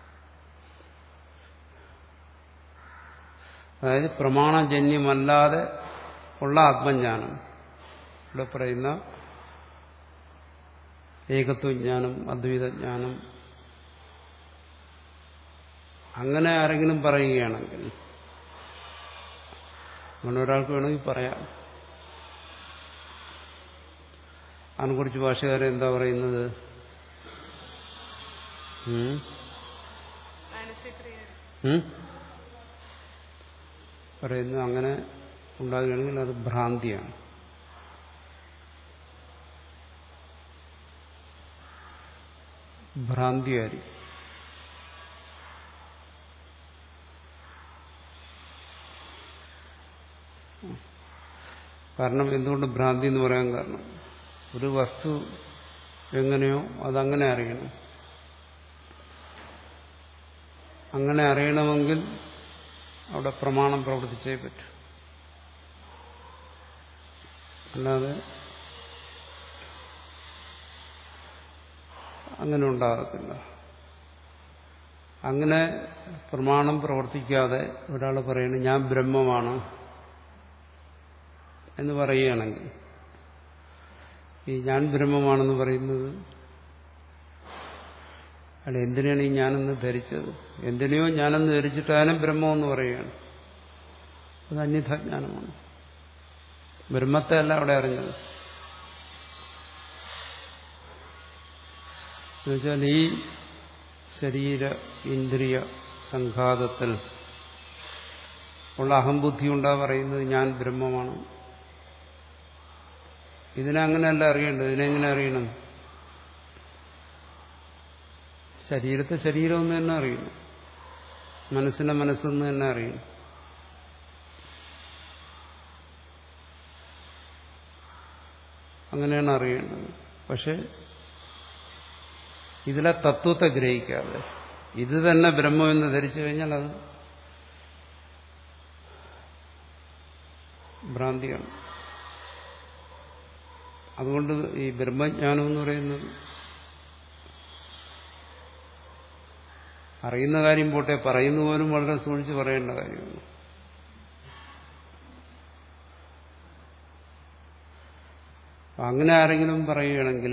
അതായത് പ്രമാണജന്യമല്ലാതെ ഉള്ള ആത്മജ്ഞാനം ഇവിടെ പറയുന്ന ഏകത്വജ്ഞാനം അദ്വൈതജ്ഞാനം അങ്ങനെ ആരെങ്കിലും പറയുകയാണെങ്കിൽ അങ്ങനെ ഒരാൾക്ക് വേണമെങ്കിൽ പറയാം അതിനെക്കുറിച്ച് ഭാഷകാരൻ എന്താ പറയുന്നത് ഉം? മാനസിക്രിയ ഉം? പറയുന്നു അങ്ങനെ ഉണ്ടാകുകയാണെങ്കിൽ അത് ഭ്രാന്തിയാണ് ഭ്രാന്തിയായിരിക്കും കാരണം എന്തുകൊണ്ട് ഭ്രാന്തി എന്ന് പറയാൻ കാരണം ഒരു വസ്തു എങ്ങനെയോ അതങ്ങനെ അറിയണം അങ്ങനെ അറിയണമെങ്കിൽ അവിടെ പ്രമാണം പ്രവർത്തിച്ചേ പറ്റൂ അല്ലാതെ അങ്ങനെ ഉണ്ടാകത്തില്ല അങ്ങനെ പ്രമാണം പ്രവർത്തിക്കാതെ ഒരാൾ പറയുന്നത് ഞാൻ ബ്രഹ്മമാണ് എന്ന് പറയുകയാണെങ്കിൽ ഈ ഞാൻ ബ്രഹ്മമാണെന്ന് പറയുന്നത് അല്ല എന്തിനാണ് ഈ ഞാനെന്ന് ധരിച്ചത് എന്തിനെയോ ഞാനെന്ന് ധരിച്ചിട്ട് അതിനെ ബ്രഹ്മമെന്ന് പറയുകയാണ് അത് അന്യഥാജ്ഞാനമാണ് ബ്രഹ്മത്തെ അല്ല അവിടെ അറിഞ്ഞത് എന്നുവെച്ചാൽ ഈ ശരീര ഇന്ദ്രിയ സംഘാതത്തിൽ ഉള്ള അഹംബുദ്ധി ഉണ്ടാ പറയുന്നത് ഞാൻ ബ്രഹ്മമാണ് ഇതിനെ അങ്ങനെയല്ല അറിയേണ്ടത് ഇതിനെങ്ങനെ അറിയണം ശരീരത്തെ ശരീരം എന്ന് തന്നെ അറിയണം മനസ്സിനെ മനസ്സെന്ന് തന്നെ അറിയണം അങ്ങനെയാണ് അറിയേണ്ടത് പക്ഷെ ഇതിലെ തത്വത്തെ ഗ്രഹിക്കാതെ ഇത് തന്നെ ബ്രഹ്മമെന്ന് ധരിച്ചു കഴിഞ്ഞാൽ അത് ഭ്രാന്തിയാണ് അതുകൊണ്ട് ഈ ബ്രഹ്മജ്ഞാനം എന്ന് പറയുന്നത് അറിയുന്ന കാര്യം പോട്ടെ പറയുന്ന പോലും വളരെ സൂക്ഷിച്ച് പറയേണ്ട കാര്യമാണ് അങ്ങനെ ആരെങ്കിലും പറയുകയാണെങ്കിൽ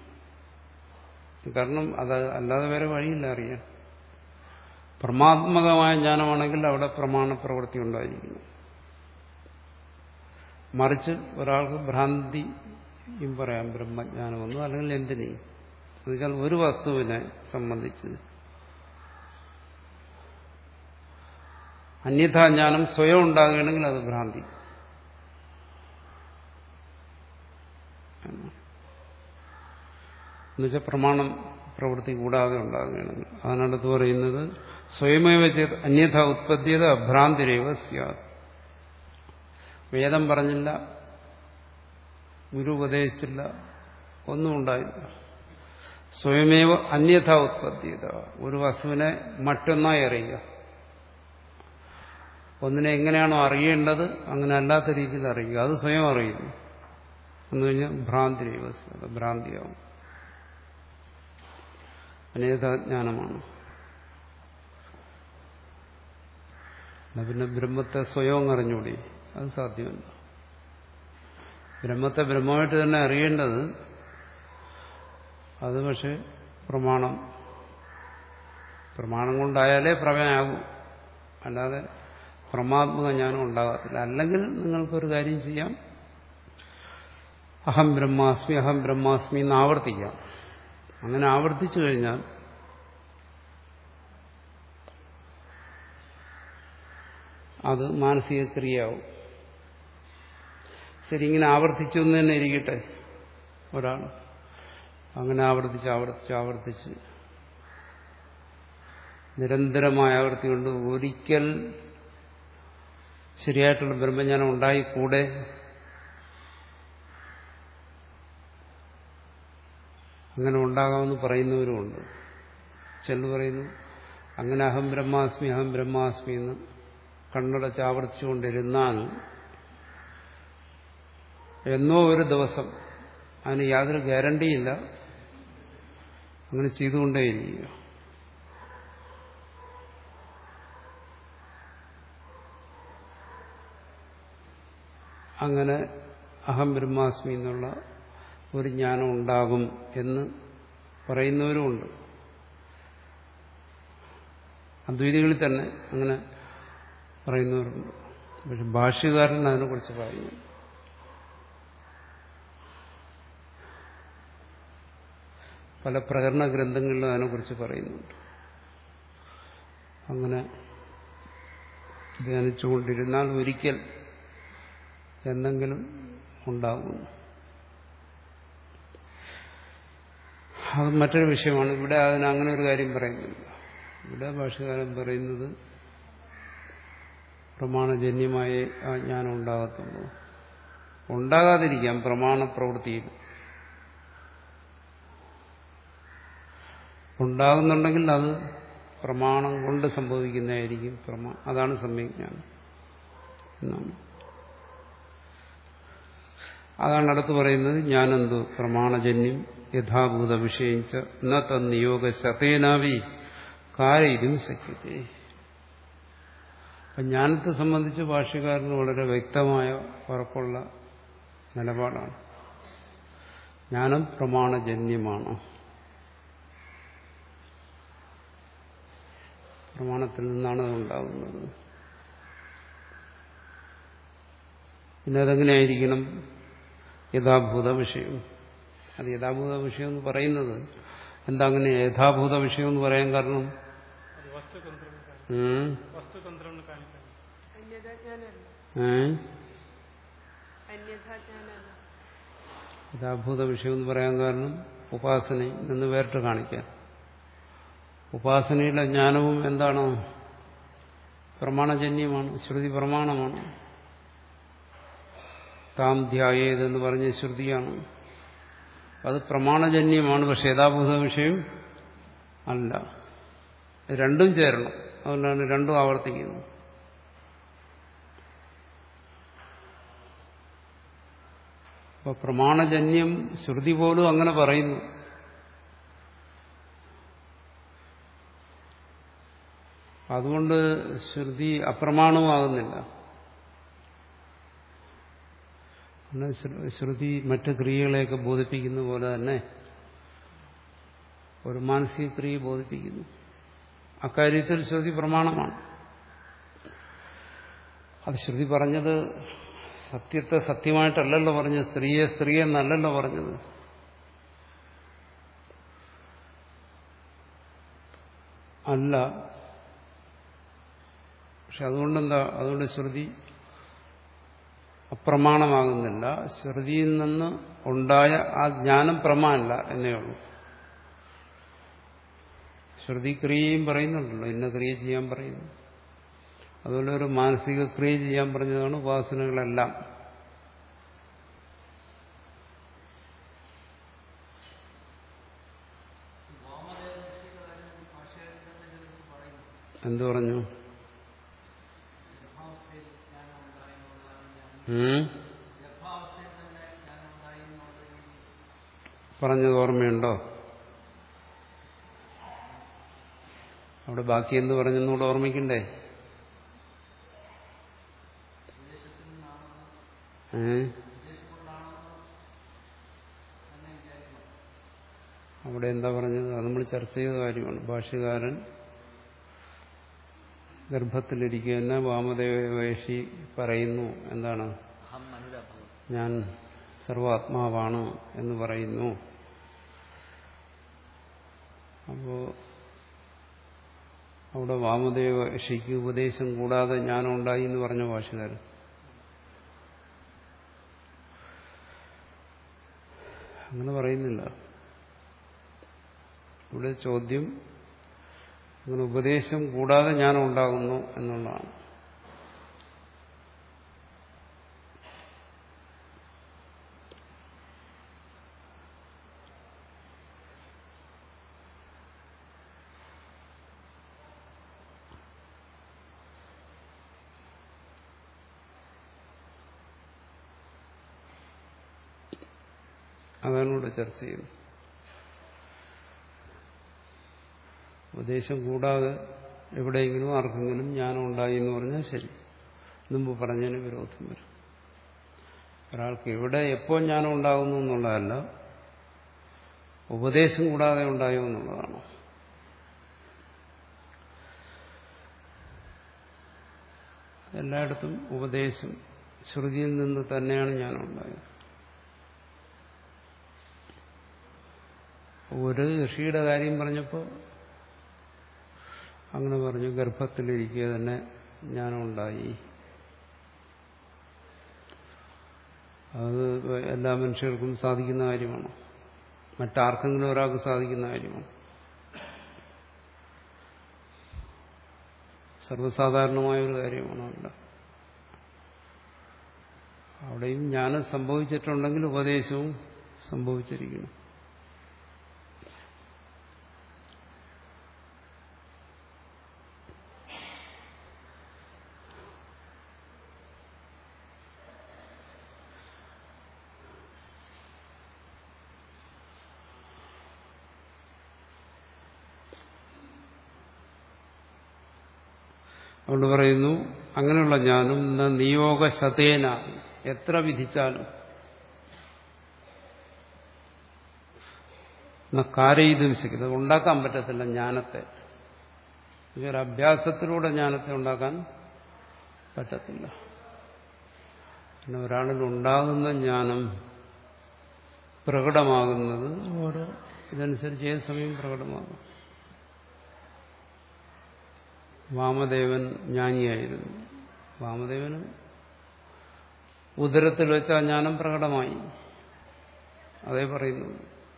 കാരണം അത് അല്ലാതെ വേറെ വഴിയില്ല അറിയാൻ പ്രമാത്മകമായ ജ്ഞാനമാണെങ്കിൽ അവിടെ പ്രമാണ പ്രവൃത്തി ഉണ്ടായിരിക്കുന്നു മറിച്ച് ഒരാൾക്ക് ഭ്രാന്തിയും പറയാം ബ്രഹ്മജ്ഞാനമെന്നും അല്ലെങ്കിൽ എന്തിനേയും എന്നുവെച്ചാൽ ഒരു വസ്തുവിനെ സംബന്ധിച്ച് അന്യഥാജ്ഞാനം സ്വയം ഉണ്ടാകുകയാണെങ്കിൽ അത് ഭ്രാന്തി എന്നുവെച്ചാൽ പ്രമാണം പ്രവൃത്തി കൂടാതെ ഉണ്ടാകുകയാണെങ്കിൽ അതിനടുത്ത് പറയുന്നത് സ്വയമേവ ചെയ്ത് അന്യഥ ഉത്പത്തിയത് അഭ്രാന്തിരേവ സ്യാത് വേദം പറഞ്ഞില്ല ഗുരു ഉപദേശിച്ചില്ല ഒന്നും ഉണ്ടായില്ല സ്വയമേവ അന്യഥ ഉത്പത്തിയത ഒരു വസ്തുവിനെ മറ്റൊന്നായി അറിയുക ഒന്നിനെ എങ്ങനെയാണോ അറിയേണ്ടത് അങ്ങനെ അല്ലാത്ത രീതിയിൽ അറിയുക അത് സ്വയം അറിയുന്നു എന്ന് കഴിഞ്ഞാൽ ഭ്രാന്തി ഭ്രാന്തിയാവും അനേകജ്ഞാനമാണ് എന്നാ പിന്നെ ബ്രഹ്മത്തെ സ്വയം അറിഞ്ഞൂടി അത് സാധ്യമല്ല ബ്രഹ്മത്തെ ബ്രഹ്മമായിട്ട് തന്നെ അറിയേണ്ടത് അത് പക്ഷെ പ്രമാണം പ്രമാണം കൊണ്ടായാലേ പ്രമേയാകൂ അല്ലാതെ പ്രമാത്മക ജ്ഞാനം ഉണ്ടാകത്തില്ല അല്ലെങ്കിൽ നിങ്ങൾക്കൊരു കാര്യം ചെയ്യാം അഹം ബ്രഹ്മാസ്മി അഹം ബ്രഹ്മാസ്മി എന്ന് ആവർത്തിക്കാം അങ്ങനെ ആവർത്തിച്ചു കഴിഞ്ഞാൽ അത് മാനസിക ക്രിയയാവും ശരി ഇങ്ങനെ ആവർത്തിച്ചു എന്ന് തന്നെ ഇരിക്കട്ടെ ഒരാൾ അങ്ങനെ ആവർത്തിച്ച് ആവർത്തിച്ച് ആവർത്തിച്ച് നിരന്തരമായ ആവർത്തി കൊണ്ട് ഒരിക്കൽ ശരിയായിട്ടുള്ള ബ്രഹ്മജ്ഞാനം ഉണ്ടായിക്കൂടെ അങ്ങനെ ഉണ്ടാകാമെന്ന് പറയുന്നവരുമുണ്ട് ചെല്ലു പറയുന്നു അങ്ങനെ അഹം ബ്രഹ്മാസ്മി അഹം ബ്രഹ്മാസ്മി എന്ന് കണ്ണടച്ച് ആവർത്തിച്ചുകൊണ്ടിരുന്നാൽ എന്നോ ഒരു ദിവസം അതിന് യാതൊരു ഗ്യാരണ്ടിയില്ല അങ്ങനെ ചെയ്തുകൊണ്ടേയിരിക്കുക അങ്ങനെ അഹം ബ്രഹ്മാസ്മി എന്നുള്ള ഒരു ജ്ഞാനം ഉണ്ടാകും എന്ന് പറയുന്നവരുമുണ്ട് അദ്വൈതികളിൽ തന്നെ അങ്ങനെ പറയുന്നവരുണ്ട് പക്ഷെ ഭാഷ്യകാരൻ അതിനെക്കുറിച്ച് പറയുന്നു പല പ്രകരണ ഗ്രന്ഥങ്ങളിലും അതിനെക്കുറിച്ച് പറയുന്നുണ്ട് അങ്ങനെ ധ്യാനിച്ചുകൊണ്ടിരുന്നാൽ ഒരിക്കൽ എന്തെങ്കിലും ഉണ്ടാകുന്നു അത് മറ്റൊരു വിഷയമാണ് ഇവിടെ അതിന് അങ്ങനെ ഒരു കാര്യം പറയുന്നില്ല ഇവിടെ ഭാഷകാരൻ പറയുന്നത് പ്രമാണജന്യമായ ആ ജ്ഞാനം ഉണ്ടാകത്തുള്ളൂ ഉണ്ടാകാതിരിക്കാം പ്രമാണ പ്രവൃത്തിയിൽ ഉണ്ടാകുന്നുണ്ടെങ്കിൽ അത് പ്രമാണം കൊണ്ട് സംഭവിക്കുന്നതായിരിക്കും പ്രമാ അതാണ് സമ്യജ്ഞാനം എന്നാണ് അതാണ് അടുത്ത് പറയുന്നത് ഞാനെന്തു പ്രമാണജന്യം യഥാഭൂത വിഷയിച്ച ന തന്നിയോഗ ശതേനാവി കാരയിലും സഖ്യത്തെ അപ്പം ജ്ഞാനത്തെ സംബന്ധിച്ച് ഭാഷ്യക്കാരന് വളരെ വ്യക്തമായ ഉറപ്പുള്ള നിലപാടാണ് ജ്ഞാനം പ്രമാണജന്യമാണ് പ്രമാണത്തിൽ നിന്നാണ് അത് ഉണ്ടാകുന്നത് പിന്നെ അതെങ്ങനെയായിരിക്കണം യഥാഭൂത വിഷയം അത് യഥാഭൂത വിഷയം എന്ന് പറയുന്നത് എന്താ അങ്ങനെ യഥാഭൂത വിഷയം എന്ന് പറയാൻ കാരണം അത് വസ്തുതന്ത്രം ഉം, വസ്തുതന്ത്രം എന്ന് കാണിക്കാൻ അന്യഥാജ്ഞാനല്ല ഏ? അന്യഥാജ്ഞാനല്ല യഥാഭൂത വിഷയം എന്ന് പറയാൻ കാരണം ഉപാസനയിൽ നിന്ന് വേറിട്ട് കാണിക്കാൻ ഉപാസനയിലെ ജ്ഞാനവും എന്താണ് പ്രമാണജന്യമാണ് ശ്രുതി പ്രമാണമാണ് താം ധ്യായേതെന്ന് പറഞ്ഞ ശ്രുതിയാണ് അത് പ്രമാണജന്യമാണ് പക്ഷെ യഥാഭൂത വിഷയം അല്ല രണ്ടും ചേരണം അതുകൊണ്ടാണ് രണ്ടും ആവർത്തിക്കുന്നത് അപ്പൊ പ്രമാണജന്യം ശ്രുതി പോലും അങ്ങനെ പറയുന്നു അതുകൊണ്ട് ശ്രുതി അപ്രമാണമാകുന്നില്ല എന്നാൽ ശ്രു- ശ്രുതി മറ്റ് ക്രിയകളെയൊക്കെ ബോധിപ്പിക്കുന്ന പോലെ തന്നെ ഒരു മാനസിക ക്രിയ ബോധിപ്പിക്കുന്നു അക്കാര്യത്തിൽ ശ്രുതി പ്രമാണമാണ് അത് ശ്രുതി പറഞ്ഞത് സത്യത്തെ സത്യമായിട്ടല്ലല്ലോ പറഞ്ഞത് സ്ത്രീയെ സ്ത്രീ എന്നല്ലല്ലോ പറഞ്ഞത് അല്ല പക്ഷെ അതുകൊണ്ടെന്താ അതുകൊണ്ട് ശ്രുതി അപ്രമാണമാകുന്നില്ല ശ്രുതിയിൽ നിന്ന് ഉണ്ടായ ആ ജ്ഞാനം പ്രമാണല്ല എന്നേ ഉള്ളൂ ശ്രുതി ക്രിയയും പറയുന്നുണ്ടല്ലോ ഇന്ന ക്രിയ ചെയ്യാൻ പറയുന്നു അതുപോലെ ഒരു മാനസിക ക്രിയ ചെയ്യാൻ പറഞ്ഞതാണ് ഉപാസനകളെല്ലാം എന്തു പറഞ്ഞു ഉം? പറഞ്ഞത് ഓർമ്മയുണ്ടോ അവിടെ ബാക്കി എന്ത് പറഞ്ഞെന്നൂടെ ഓർമ്മിക്കണ്ടേ ഏ അവിടെ എന്താ പറഞ്ഞത് അത് നമ്മൾ ചർച്ച ചെയ്ത കാര്യമാണ് ഭാഷ്യകാരൻ ഗർഭത്തിലിരിക്കുക തന്നെ വാമദേവവേഷി പറയുന്നു എന്താണ് അഹം അനുരഭവം ഞാൻ സർവാത്മാവാണ് എന്ന് പറയുന്നു അപ്പോ അവിടെ വാമദേവ ഋഷിക്ക് ഉപദേശം കൂടാതെ ജ്ഞാനം ഉണ്ടായി എന്ന് പറഞ്ഞ ഭാഷകാരൻ അങ്ങനെ പറയുന്നില്ല ഇവിടെ ചോദ്യം അങ്ങനെ ഉപദേശം കൂടാതെ ജ്ഞാനം ഉണ്ടാകുന്നു എന്നുള്ളതാണ് അതാണ് ഇവിടെ ചർച്ച ചെയ്യുന്നത് ഉപദേശം കൂടാതെ എവിടെയെങ്കിലും ആർക്കെങ്കിലും ജ്ഞാനം ഉണ്ടായി എന്ന് പറഞ്ഞാൽ ശരി മുമ്പ് പറഞ്ഞതിന് വിരോധം വരും ഒരാൾക്ക് എവിടെ എപ്പോൾ ജ്ഞാനം ഉണ്ടാകുന്നു എന്നുള്ളതല്ല ഉപദേശം കൂടാതെ ഉണ്ടായോ എന്നുള്ളതാണ് എല്ലായിടത്തും ഉപദേശം ശ്രുതിയിൽ നിന്ന് തന്നെയാണ് ജ്ഞാനം ഉണ്ടായത് ഒരു ഋഷിയുടെ കാര്യം പറഞ്ഞപ്പോൾ അങ്ങനെ പറഞ്ഞു ഗർഭത്തിലിരിക്കുക തന്നെ ജ്ഞാനം ഉണ്ടായി അത് എല്ലാ മനുഷ്യർക്കും സാധിക്കുന്ന കാര്യമാണ് മറ്റാർക്കെങ്കിലും ഒരാൾക്ക് സാധിക്കുന്ന കാര്യമാണ് സർവ്വസാധാരണമായ ഒരു കാര്യമാണ് അവിടെ അവിടെയും ജ്ഞാനം സംഭവിച്ചിട്ടുണ്ടെങ്കിൽ ഉപദേശവും സംഭവിച്ചിരിക്കണം അതുകൊണ്ട് പറയുന്നു അങ്ങനെയുള്ള ജ്ഞാനം നിയോഗ ശതേന എത്ര വിധിച്ചാലും കാരയിതും ശിക്കുന്നത് ഉണ്ടാക്കാൻ പറ്റത്തില്ല ജ്ഞാനത്തെ ഒരു അഭ്യാസത്തിലൂടെ ജ്ഞാനത്തെ ഉണ്ടാക്കാൻ പറ്റത്തില്ല പിന്നെ ഒരാളിൽ ഉണ്ടാകുന്ന ജ്ഞാനം പ്രകടമാകുന്നത് ഓരോ ഇതനുസരിച്ച് ഏത് സമയം പ്രകടമാകും വാമദേവൻ ജ്ഞാനിയായിരുന്നു വാമദേവന് ഉദരത്തിൽ വെച്ച ആ ജ്ഞാനം പ്രകടമായി അതേ പറയുന്നു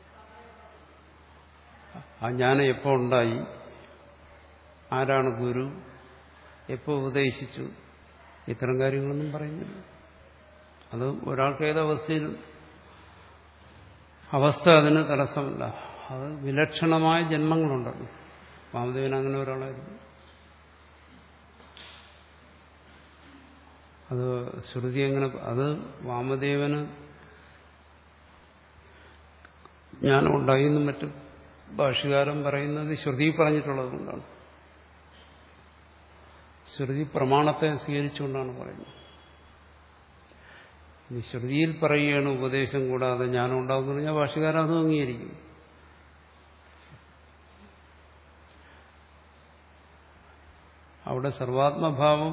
ആ ജ്ഞാനം എപ്പോൾ ഉണ്ടായി ആരാണ് ഗുരു എപ്പോൾ ഉപദേശിച്ചു ഇത്തരം കാര്യങ്ങളൊന്നും പറയുന്നില്ല അത് ഒരാൾക്ക് ഏതവസ്ഥയിൽ അവസ്ഥ അതിന് തടസ്സമില്ല അത് വിലക്ഷണമായ ജന്മങ്ങളുണ്ടല്ലോ വാമദേവൻ അങ്ങനെ ഒരാളായിരുന്നു അത് ശ്രുതി എങ്ങനെ അത് വാമദേവന് ജ്ഞാനം ഉണ്ടായിന്നും മറ്റും ഭാഷകാരൻ പറയുന്നത് ശ്രുതി പറഞ്ഞിട്ടുള്ളത് കൊണ്ടാണ് ശ്രുതി പ്രമാണത്തെ സ്വീകരിച്ചുകൊണ്ടാണ് പറയുന്നത് ഇനി ശ്രുതിയിൽ പറയുകയാണ് ഉപദേശം കൂടാതെ ജ്ഞാനം ഉണ്ടാകുന്ന പറഞ്ഞാൽ ഭാഷകാരൻ അതും അംഗീകരിക്കും അവിടെ സർവാത്മഭാവം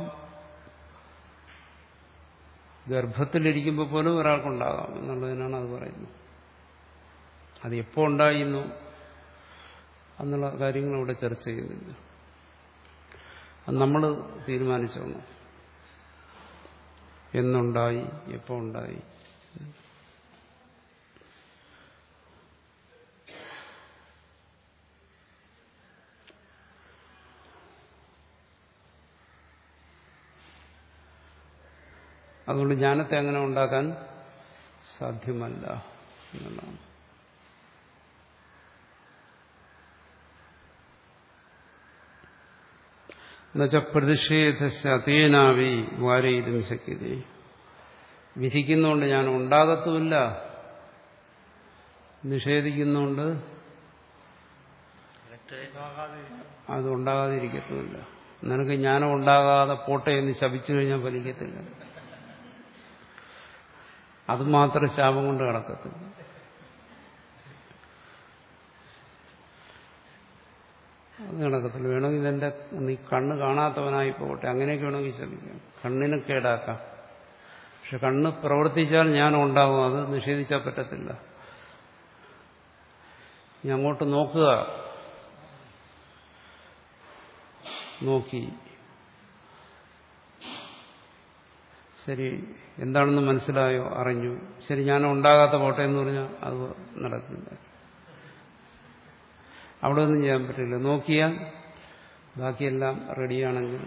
ഗർഭത്തിലിരിക്കുമ്പോൾ പോലും ഒരാൾക്കുണ്ടാകാം എന്നുള്ളതിനാണ് അത് പറയുന്നത് അത് എപ്പോൾ ഉണ്ടായിരുന്നു എന്നുള്ള കാര്യങ്ങൾ അവിടെ ചർച്ച ചെയ്യുന്നില്ല അത് നമ്മൾ തീരുമാനിച്ചോണം എന്നുണ്ടായി എപ്പോൾ ഉണ്ടായി അതുകൊണ്ട് ജ്ഞാനത്തെ അങ്ങനെ ഉണ്ടാക്കാൻ സാധ്യമല്ല എന്നുള്ളതാണ് എന്നുവെച്ചാൽ പ്രതിഷേധശതേനാവി വാരയിലും ശക്യത വിധിക്കുന്നുകൊണ്ട് ഞാൻ ഉണ്ടാകത്തുമില്ല നിഷേധിക്കുന്നുകൊണ്ട് അത് ഉണ്ടാകാതിരിക്കത്തുമില്ല നിനക്ക് ജ്ഞാനം ഉണ്ടാകാതെ പോട്ടെ എന്ന് ശപിച്ചു കഴിഞ്ഞാൽ ഫലിക്കത്തില്ല അത് മാത്രം ശാപം കൊണ്ട് കിടക്കത്തില്ല അത് നടക്കത്തില്ല വേണമെങ്കിൽ ഇതെന്റെ നീ കണ്ണ് കാണാത്തവനായി പോകട്ടെ അങ്ങനെയൊക്കെ വേണമെങ്കിൽ ശ്രമിക്കാം കണ്ണിനെ കേടാക്കാം പക്ഷെ കണ്ണ് പ്രവർത്തിച്ചാൽ ഞാൻ ഉണ്ടാകും അത് നിഷേധിച്ചാൽ പറ്റത്തില്ല നീ അങ്ങോട്ട് നോക്കുക നോക്കി ശരി എന്താണെന്ന് മനസ്സിലായോ അറിഞ്ഞു ശരി ഞാൻ ഉണ്ടാകാത്ത പോട്ടെ എന്ന് പറഞ്ഞാൽ അത് നടക്കില്ല അവിടെ ഒന്നും ചെയ്യാൻ പറ്റില്ല നോക്കിയാൽ ബാക്കിയെല്ലാം റെഡിയാണെങ്കിൽ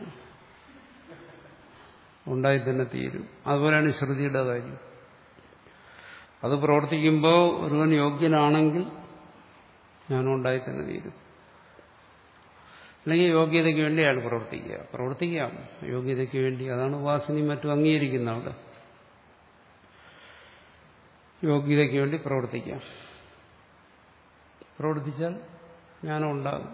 ഉണ്ടായി തന്നെ തീരും അതുപോലെയാണ് ശ്രുതിയുടെ കാര്യം അത് പ്രവർത്തിക്കുമ്പോൾ ഒരുവൻ യോഗ്യനാണെങ്കിൽ ഞാനും ഉണ്ടായി തന്നെ തീരും അല്ലെങ്കിൽ യോഗ്യതയ്ക്ക് വേണ്ടി അയാൾ പ്രവർത്തിക്കുക പ്രവർത്തിക്കാം യോഗ്യതയ്ക്ക് വേണ്ടി അതാണ് ഉപാസനയും മറ്റും അംഗീകരിക്കുന്ന അവിടെ യോഗ്യതയ്ക്ക് വേണ്ടി പ്രവർത്തിക്കാം പ്രവർത്തിച്ചാൽ ജ്ഞാനം ഉണ്ടാകും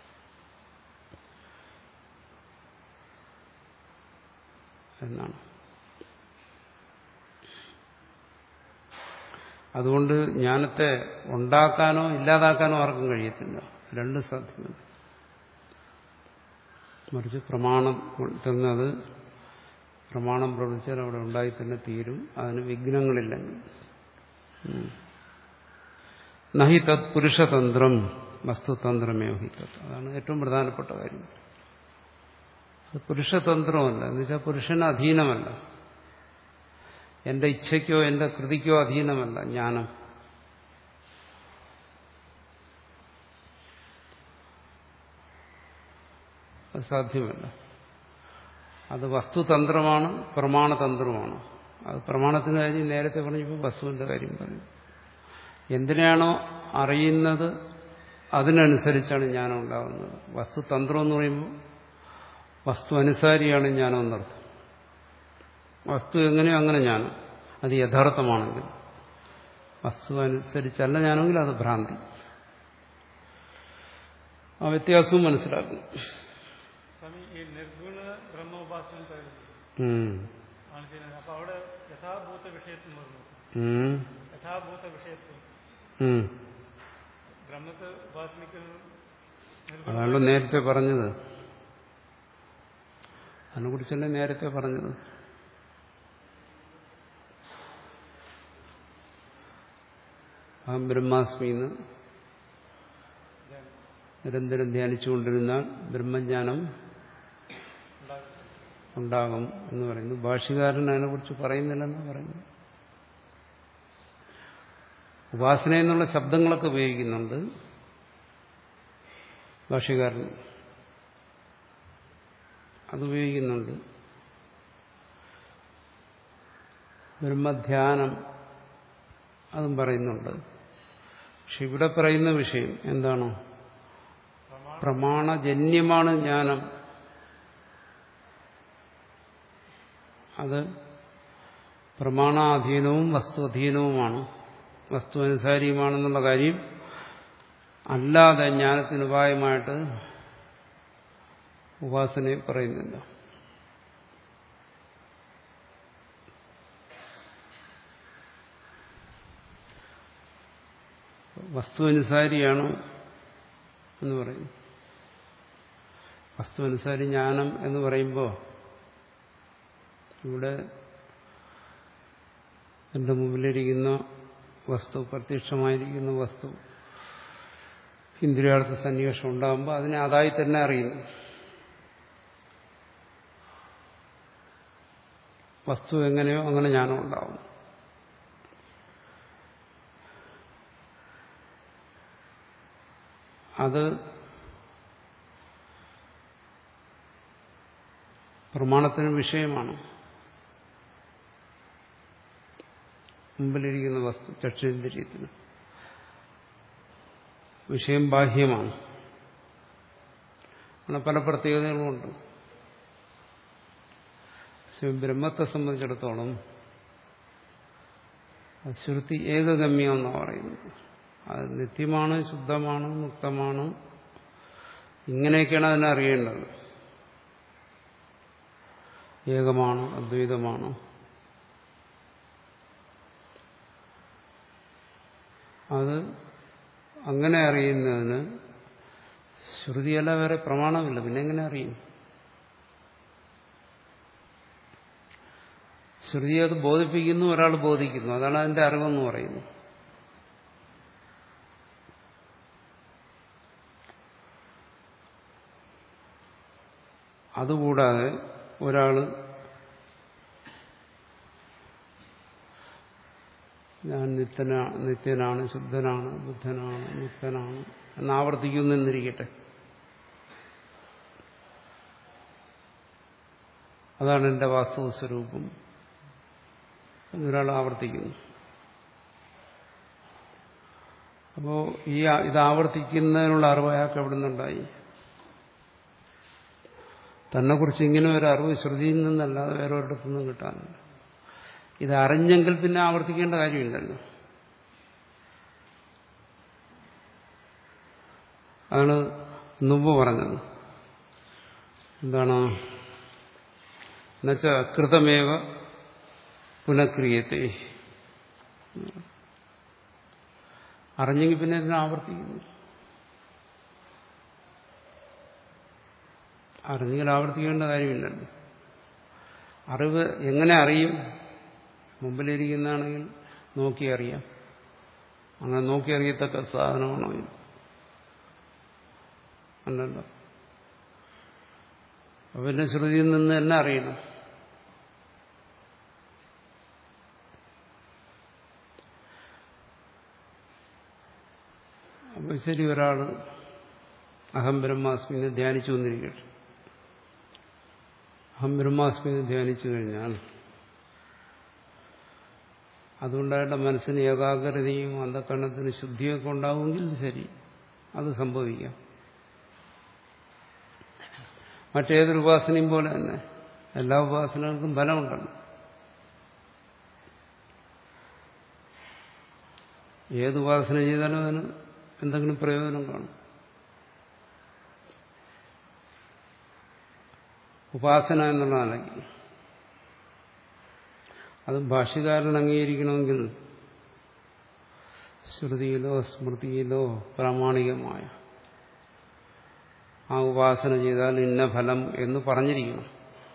എന്നാണ് അതുകൊണ്ട് ജ്ഞാനത്തെ ഉണ്ടാക്കാനോ ഇല്ലാതാക്കാനോ ആർക്കും കഴിയത്തില്ല രണ്ടും സാധ്യമല്ല മറിച്ച് പ്രമാണം കിട്ടുന്നത് പ്രമാണം പ്രവർത്തിച്ചാൽ അവിടെ ഉണ്ടായി തന്നെ തീരും അതിന് വിഘ്നങ്ങളില്ലെങ്കിൽ ഉം. നഹി തത് പുരുഷതന്ത്രം വസ്തുതന്ത്രമേ ഹി തത് അതാണ് ഏറ്റവും പ്രധാനപ്പെട്ട കാര്യം അത് പുരുഷതന്ത്രമല്ല എന്ന് വെച്ചാൽ പുരുഷന് അധീനമല്ല എന്റെ ഇച്ഛയ്ക്കോ എന്റെ കൃതിക്കോ അധീനമല്ല ജ്ഞാനം അത് സാധ്യമല്ല അത് വസ്തുതന്ത്രമാണ് പ്രമാണതന്ത്രമാണ് അത് പ്രമാണത്തിന്റെ കാര്യം നേരത്തെ പറഞ്ഞപ്പോൾ വസ്തുവിന്റെ കാര്യം പറഞ്ഞു എന്തിനാണോ അറിയുന്നത് അതിനനുസരിച്ചാണ് ജ്ഞാനം ഉണ്ടാകുന്നത് വസ്തുതന്ത്രം എന്ന് പറയുമ്പോൾ വസ്തു അനുസാരിയാണ് ജ്ഞാനം എന്നർത്ഥം വസ്തു എങ്ങനെയോ അങ്ങനെ ജ്ഞാനം അത് യഥാർത്ഥമാണെങ്കിൽ വസ്തു അനുസരിച്ചല്ല ജ്ഞാനമെങ്കിൽ അത് ഭ്രാന്തി ആ വ്യത്യാസവും മനസ്സിലാക്കണം സ്വാമി ഈ നിർഗുണ ബ്രഹ്മോപാസന പറയുന്നത് ഉം. ആണ് ചെയ്യുന്നത് അപ്പൊ അവിടെ യഥാഭൂത വിഷയത്വം വരുന്നു ഉം. യഥാഭൂത വിഷയത്വം ഉം. ബ്രഹ്മത്തെ ഉപാസനിക്കുന്നത് നിർഗുണ അതാണല്ലോ നേരത്തെ പറഞ്ഞത് അതിനെക്കുറിച്ചല്ലേ നേരത്തെ പറഞ്ഞത് ആ ബ്രഹ്മാസ്മിന്ന് നിരന്തരം ധ്യാനിച്ചുകൊണ്ടിരുന്നാൽ ബ്രഹ്മജ്ഞാനം ഉണ്ടാകും എന്ന് പറയുന്നു ഭാഷ്യകാരൻ അതിനെക്കുറിച്ച് പറയുന്നില്ലെന്ന് പറയുന്നു ഉപാസന എന്നുള്ള ശബ്ദങ്ങളൊക്കെ ഉപയോഗിക്കുന്നുണ്ട് ഭാഷ്യകാരൻ അത് ഉപയോഗിക്കുന്നുണ്ട് ബ്രഹ്മധ്യാനം അതും പറയുന്നുണ്ട് പക്ഷെ ഇവിടെ പറയുന്ന വിഷയം എന്താണോ പ്രമാണജന്യമാണ് ജ്ഞാനം അത് പ്രമാണാധീനവും വസ്തു അധീനവുമാണ് വസ്തു അനുസാരിയുമാണെന്നുള്ള കാര്യം അല്ലാതെ ജ്ഞാനത്തിന് ഉപായമായിട്ട് ഉപാസനയെ പറയുന്നില്ല വസ്തു അനുസാരിയാണോ എന്ന് പറയും വസ്തു അനുസാരി ജ്ഞാനം എന്ന് പറയുമ്പോൾ ഇവിടെ എൻ്റെ മുമ്പിലിരിക്കുന്ന വസ്തു പ്രത്യക്ഷമായിരിക്കുന്ന വസ്തു ഇന്ദ്രിയാർത്ഥ സന്നിവേഷം ഉണ്ടാകുമ്പോൾ അതിനെ അതായി തന്നെ അറിയുന്നു വസ്തു എങ്ങനെയോ അങ്ങനെ ജ്ഞാനം ഉണ്ടാവും അത് പ്രമാണത്തിന് വിഷയമാണ് മുമ്പിലിരിക്കുന്ന വസ്തു ചക്ഷുന്ദ്രിയത്തിന് വിഷയം ബാഹ്യമാണ് അങ്ങനെ പല പ്രത്യേകതകളുമുണ്ട് ബ്രഹ്മത്തെ സംബന്ധിച്ചിടത്തോളം ശ്രുതി ഏകഗമ്യം എന്നാണ് പറയുന്നത് അത് നിത്യമാണ് ശുദ്ധമാണ് മുക്തമാണ് ഇങ്ങനെയൊക്കെയാണ് അതിനെ അറിയേണ്ടത് ഏകമാണ് അദ്വൈതമാണ് അത് അങ്ങനെ അറിയുന്നതിന് ശ്രുതിയല്ല വേറെ പ്രമാണമില്ല പിന്നെ എങ്ങനെ അറിയും ശ്രുതി അത് ബോധിപ്പിക്കുന്നു ഒരാൾ ബോധിക്കുന്നു അതാണ് അതിന്റെ അറിവെന്ന് പറയുന്നു അതുകൂടാതെ ഒരാൾ ഞാൻ നിത്യനാ നിത്യനാണ് ശുദ്ധനാണ് ബുദ്ധനാണ് മുക്തനാണ് എന്ന് ആവർത്തിക്കുന്നെന്നിരിക്കട്ടെ അതാണ് എന്റെ വാസ്തവ സ്വരൂപം എന്നൊരാൾ ആവർത്തിക്കുന്നു അപ്പോ ഈ ഇത് ആവർത്തിക്കുന്നതിനുള്ള അറിവ് അയാൾക്ക് എവിടെ നിന്നുണ്ടായി തന്നെക്കുറിച്ച് ഇങ്ങനെ ഒരു അറിവ് ശ്രുതിയിൽ നിന്നല്ലാതെ വേറെ ഒരിടത്തു നിന്നും കിട്ടാനില്ല ഇത് അറിഞ്ഞെങ്കിൽ പിന്നെ ആവർത്തിക്കേണ്ട കാര്യമില്ലല്ലോ അതാണ് മുമ്പ് പറഞ്ഞത് എന്താണ് എന്നുവെച്ചാൽ കൃതമേവ പുനഃക്രിയത്തെ അറിഞ്ഞെങ്കിൽ പിന്നെ ഇതിനെ ആവർത്തിക്കുന്നു അറിഞ്ഞെങ്കിൽ ആവർത്തിക്കേണ്ട കാര്യമില്ലല്ലോ അറിവ് എങ്ങനെ അറിയും മുമ്പിലിരിക്കുന്നതാണെങ്കിൽ നോക്കി അറിയാം അങ്ങനെ നോക്കി അറിയത്തക്ക സാധനമാണോ ഇത് അല്ലല്ലോ അപ്പൊ പിന്നെ ശ്രുതിയിൽ നിന്ന് തന്നെ അറിയണം അപ്പൊ ശരി ഒരാള് അഹം ബ്രഹ്മാസ്മിനെ ധ്യാനിച്ചു വന്നിരിക്കട്ടെ അഹം ബ്രഹ്മാസ്മിനെ ധ്യാനിച്ചു കഴിഞ്ഞാൽ അതുകൊണ്ടായിട്ട് മനസ്സിന് ഏകാഗ്രതയും അന്ധക്കരണത്തിന് ശുദ്ധിയൊക്കെ ഉണ്ടാവുമെങ്കിൽ ശരി അത് സംഭവിക്കാം മറ്റേതൊരു ഉപാസനയും പോലെ തന്നെ എല്ലാ ഉപാസനകൾക്കും ഫലമുണ്ടല്ലോ ഏത് ഉപാസന ചെയ്താലും അതിന് എന്തെങ്കിലും പ്രയോജനം കാണും ഉപാസന എന്നുള്ള നിലയ്ക്ക് അത് ഭാഷ്യകാരൻ അംഗീകരിക്കണമെങ്കിൽ ശ്രുതിയിലോ സ്മൃതിയിലോ പ്രാമാണികമായ ആ ഉപാസന ചെയ്താൽ ഇന്ന ഫലം എന്ന് പറഞ്ഞിരിക്കണം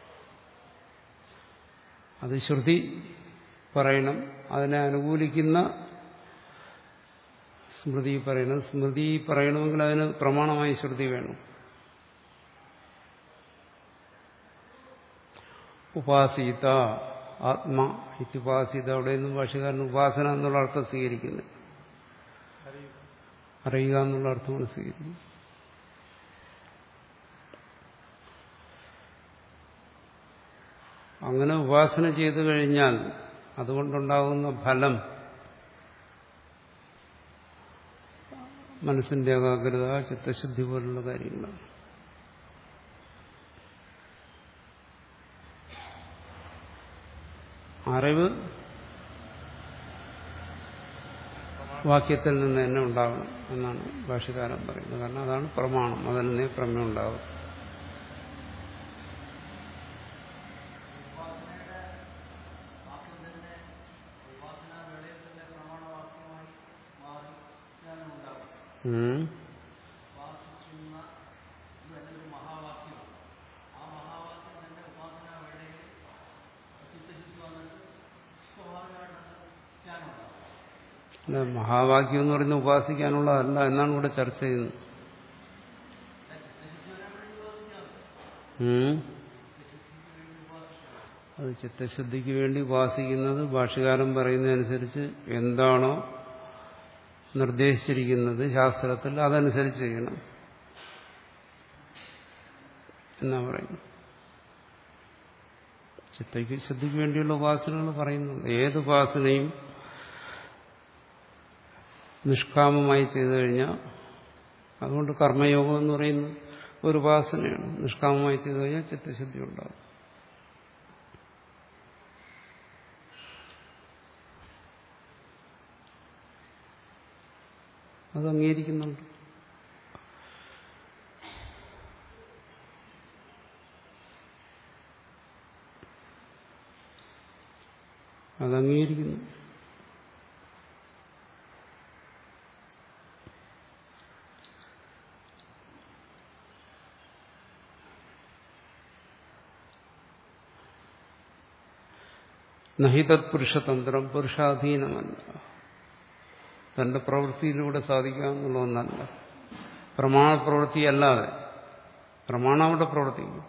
അത് ശ്രുതി പറയണം അതിനെ അനുകൂലിക്കുന്ന സ്മൃതി പറയണം സ്മൃതി പറയണമെങ്കിൽ അതിന് പ്രമാണമായി ശ്രുതി വേണം ഉപാസീത ആത്മ ഇത്യുപാസീത അവിടെ നിന്നും ഭാഷകാരൻ ഉപാസന എന്നുള്ള അർത്ഥം സ്വീകരിക്കുന്നത് അറിയുക എന്നുള്ള അർത്ഥമാണ് സ്വീകരിക്കുന്നത് അങ്ങനെ ഉപാസന ചെയ്തു കഴിഞ്ഞാൽ അതുകൊണ്ടുണ്ടാകുന്ന ഫലം മനസ്സിന്റെ ഏകാഗ്രത ചിത്തശുദ്ധി പോലുള്ള കാര്യങ്ങളാണ് അറിവ് വാക്യത്തിൽ നിന്ന് തന്നെ ഉണ്ടാവണം എന്നാണ് ഭാഷകാരൻ പറയുന്നത് കാരണം അതാണ് പ്രമാണം അതിൽ നിന്നേ പ്രമേയം ഉണ്ടാവും ഉം. അല്ല, മഹാവാക്യം എന്ന് പറയുന്നത് ഉപാസിക്കാനുള്ളതല്ല എന്നാണ് ഇവിടെ ചർച്ച ചെയ്യുന്നത് ഉം. അത് ചിത്തശുദ്ധിക്ക് വേണ്ടി ഉപാസിക്കുന്നത് ഭാഷകാരൻ പറയുന്നതനുസരിച്ച് എന്താണോ നിർദ്ദേശിച്ചിരിക്കുന്നത് ശാസ്ത്രത്തിൽ അതനുസരിച്ച് ചെയ്യണം എന്നാ പറയുന്നു ചിത്തയ്ക്ക് ശുദ്ധിക്ക് വേണ്ടിയുള്ള ഉപാസനകൾ പറയുന്നുണ്ട് ഏത് ഉപാസനയും നിഷ്കാമമായി ചെയ്തു കഴിഞ്ഞാൽ അതുകൊണ്ട് കർമ്മയോഗം എന്ന് പറയുന്നത് ഒരു ഉപാസനയാണ് നിഷ്കാമമായി ചെയ്തു കഴിഞ്ഞാൽ ചിത്തശുദ്ധി ഉണ്ടാകും അത് അംഗീകരിക്കുന്നുണ്ട് അത് അംഗീകരിക്കുന്നു നഹിതത് പുരുഷതന്ത്രം പുരുഷാധീനമല്ല തന്റെ പ്രവൃത്തിയിലൂടെ സാധിക്കാമെന്നുള്ള ഒന്നല്ല പ്രമാണ പ്രവൃത്തിയല്ലാതെ പ്രമാണം അവിടെ പ്രവർത്തിക്കും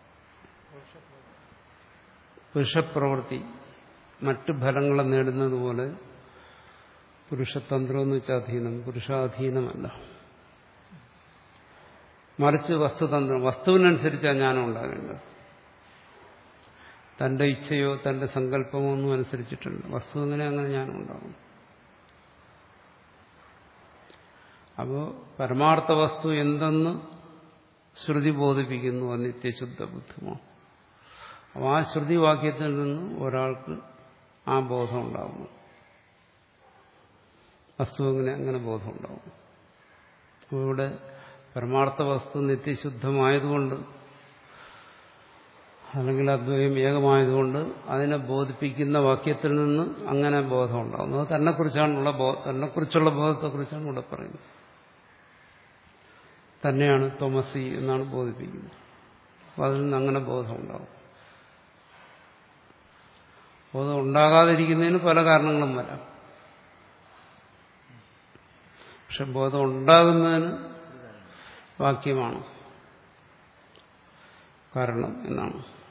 പുരുഷപ്രവൃത്തി മറ്റ് ഫലങ്ങളെ നേടുന്നത് പോലെ പുരുഷതന്ത്രം എന്ന് വെച്ചാൽ അധീനം പുരുഷാധീനമല്ല മറിച്ച് വസ്തുതന്ത്രം വസ്തുവിനനുസരിച്ചാണ് ജ്ഞാനം ഉണ്ടാകേണ്ടത് തന്റെ ഇച്ഛയോ തന്റെ സങ്കല്പമോ ഒന്നും അനുസരിച്ചിട്ടുണ്ട് വസ്തു എങ്ങനെ അങ്ങനെ ജ്ഞാനം ഉണ്ടാകും അപ്പോൾ പരമാർത്ഥ വസ്തു എന്തെന്ന് ശ്രുതി ബോധിപ്പിക്കുന്നു അത് നിത്യശുദ്ധ ബുദ്ധിമോ അപ്പോൾ ആ ശ്രുതി വാക്യത്തിൽ നിന്ന് ഒരാൾക്ക് ആ ബോധം ഉണ്ടാകുന്നു വസ്തു എങ്ങനെ അങ്ങനെ ബോധം ഉണ്ടാകും അപ്പോൾ ഇവിടെ പരമാർത്ഥ വസ്തു നിത്യശുദ്ധമായതുകൊണ്ട് അല്ലെങ്കിൽ അദ്വയം ഏകമായതുകൊണ്ട് അതിനെ ബോധിപ്പിക്കുന്ന വാക്യത്തിൽ നിന്ന് അങ്ങനെ ബോധം ഉണ്ടാകുന്നത് തന്നെക്കുറിച്ചാണുള്ള ബോ- തന്നെക്കുറിച്ചുള്ള ബോധത്തെക്കുറിച്ചാണ് ഇവിടെ പറയുന്നത് തന്നെയാണ് തോമസി എന്നാണ് ബോധിപ്പിക്കുന്നത് അപ്പോൾ അതിൽ നിന്ന് അങ്ങനെ ബോധം ഉണ്ടാകും ബോധം ഉണ്ടാകാതിരിക്കുന്നതിന് പല കാരണങ്ങളും വരാം പക്ഷെ ബോധം ഉണ്ടാകുന്നതിന് വാക്യമാണ് കാരണം എന്നാണ്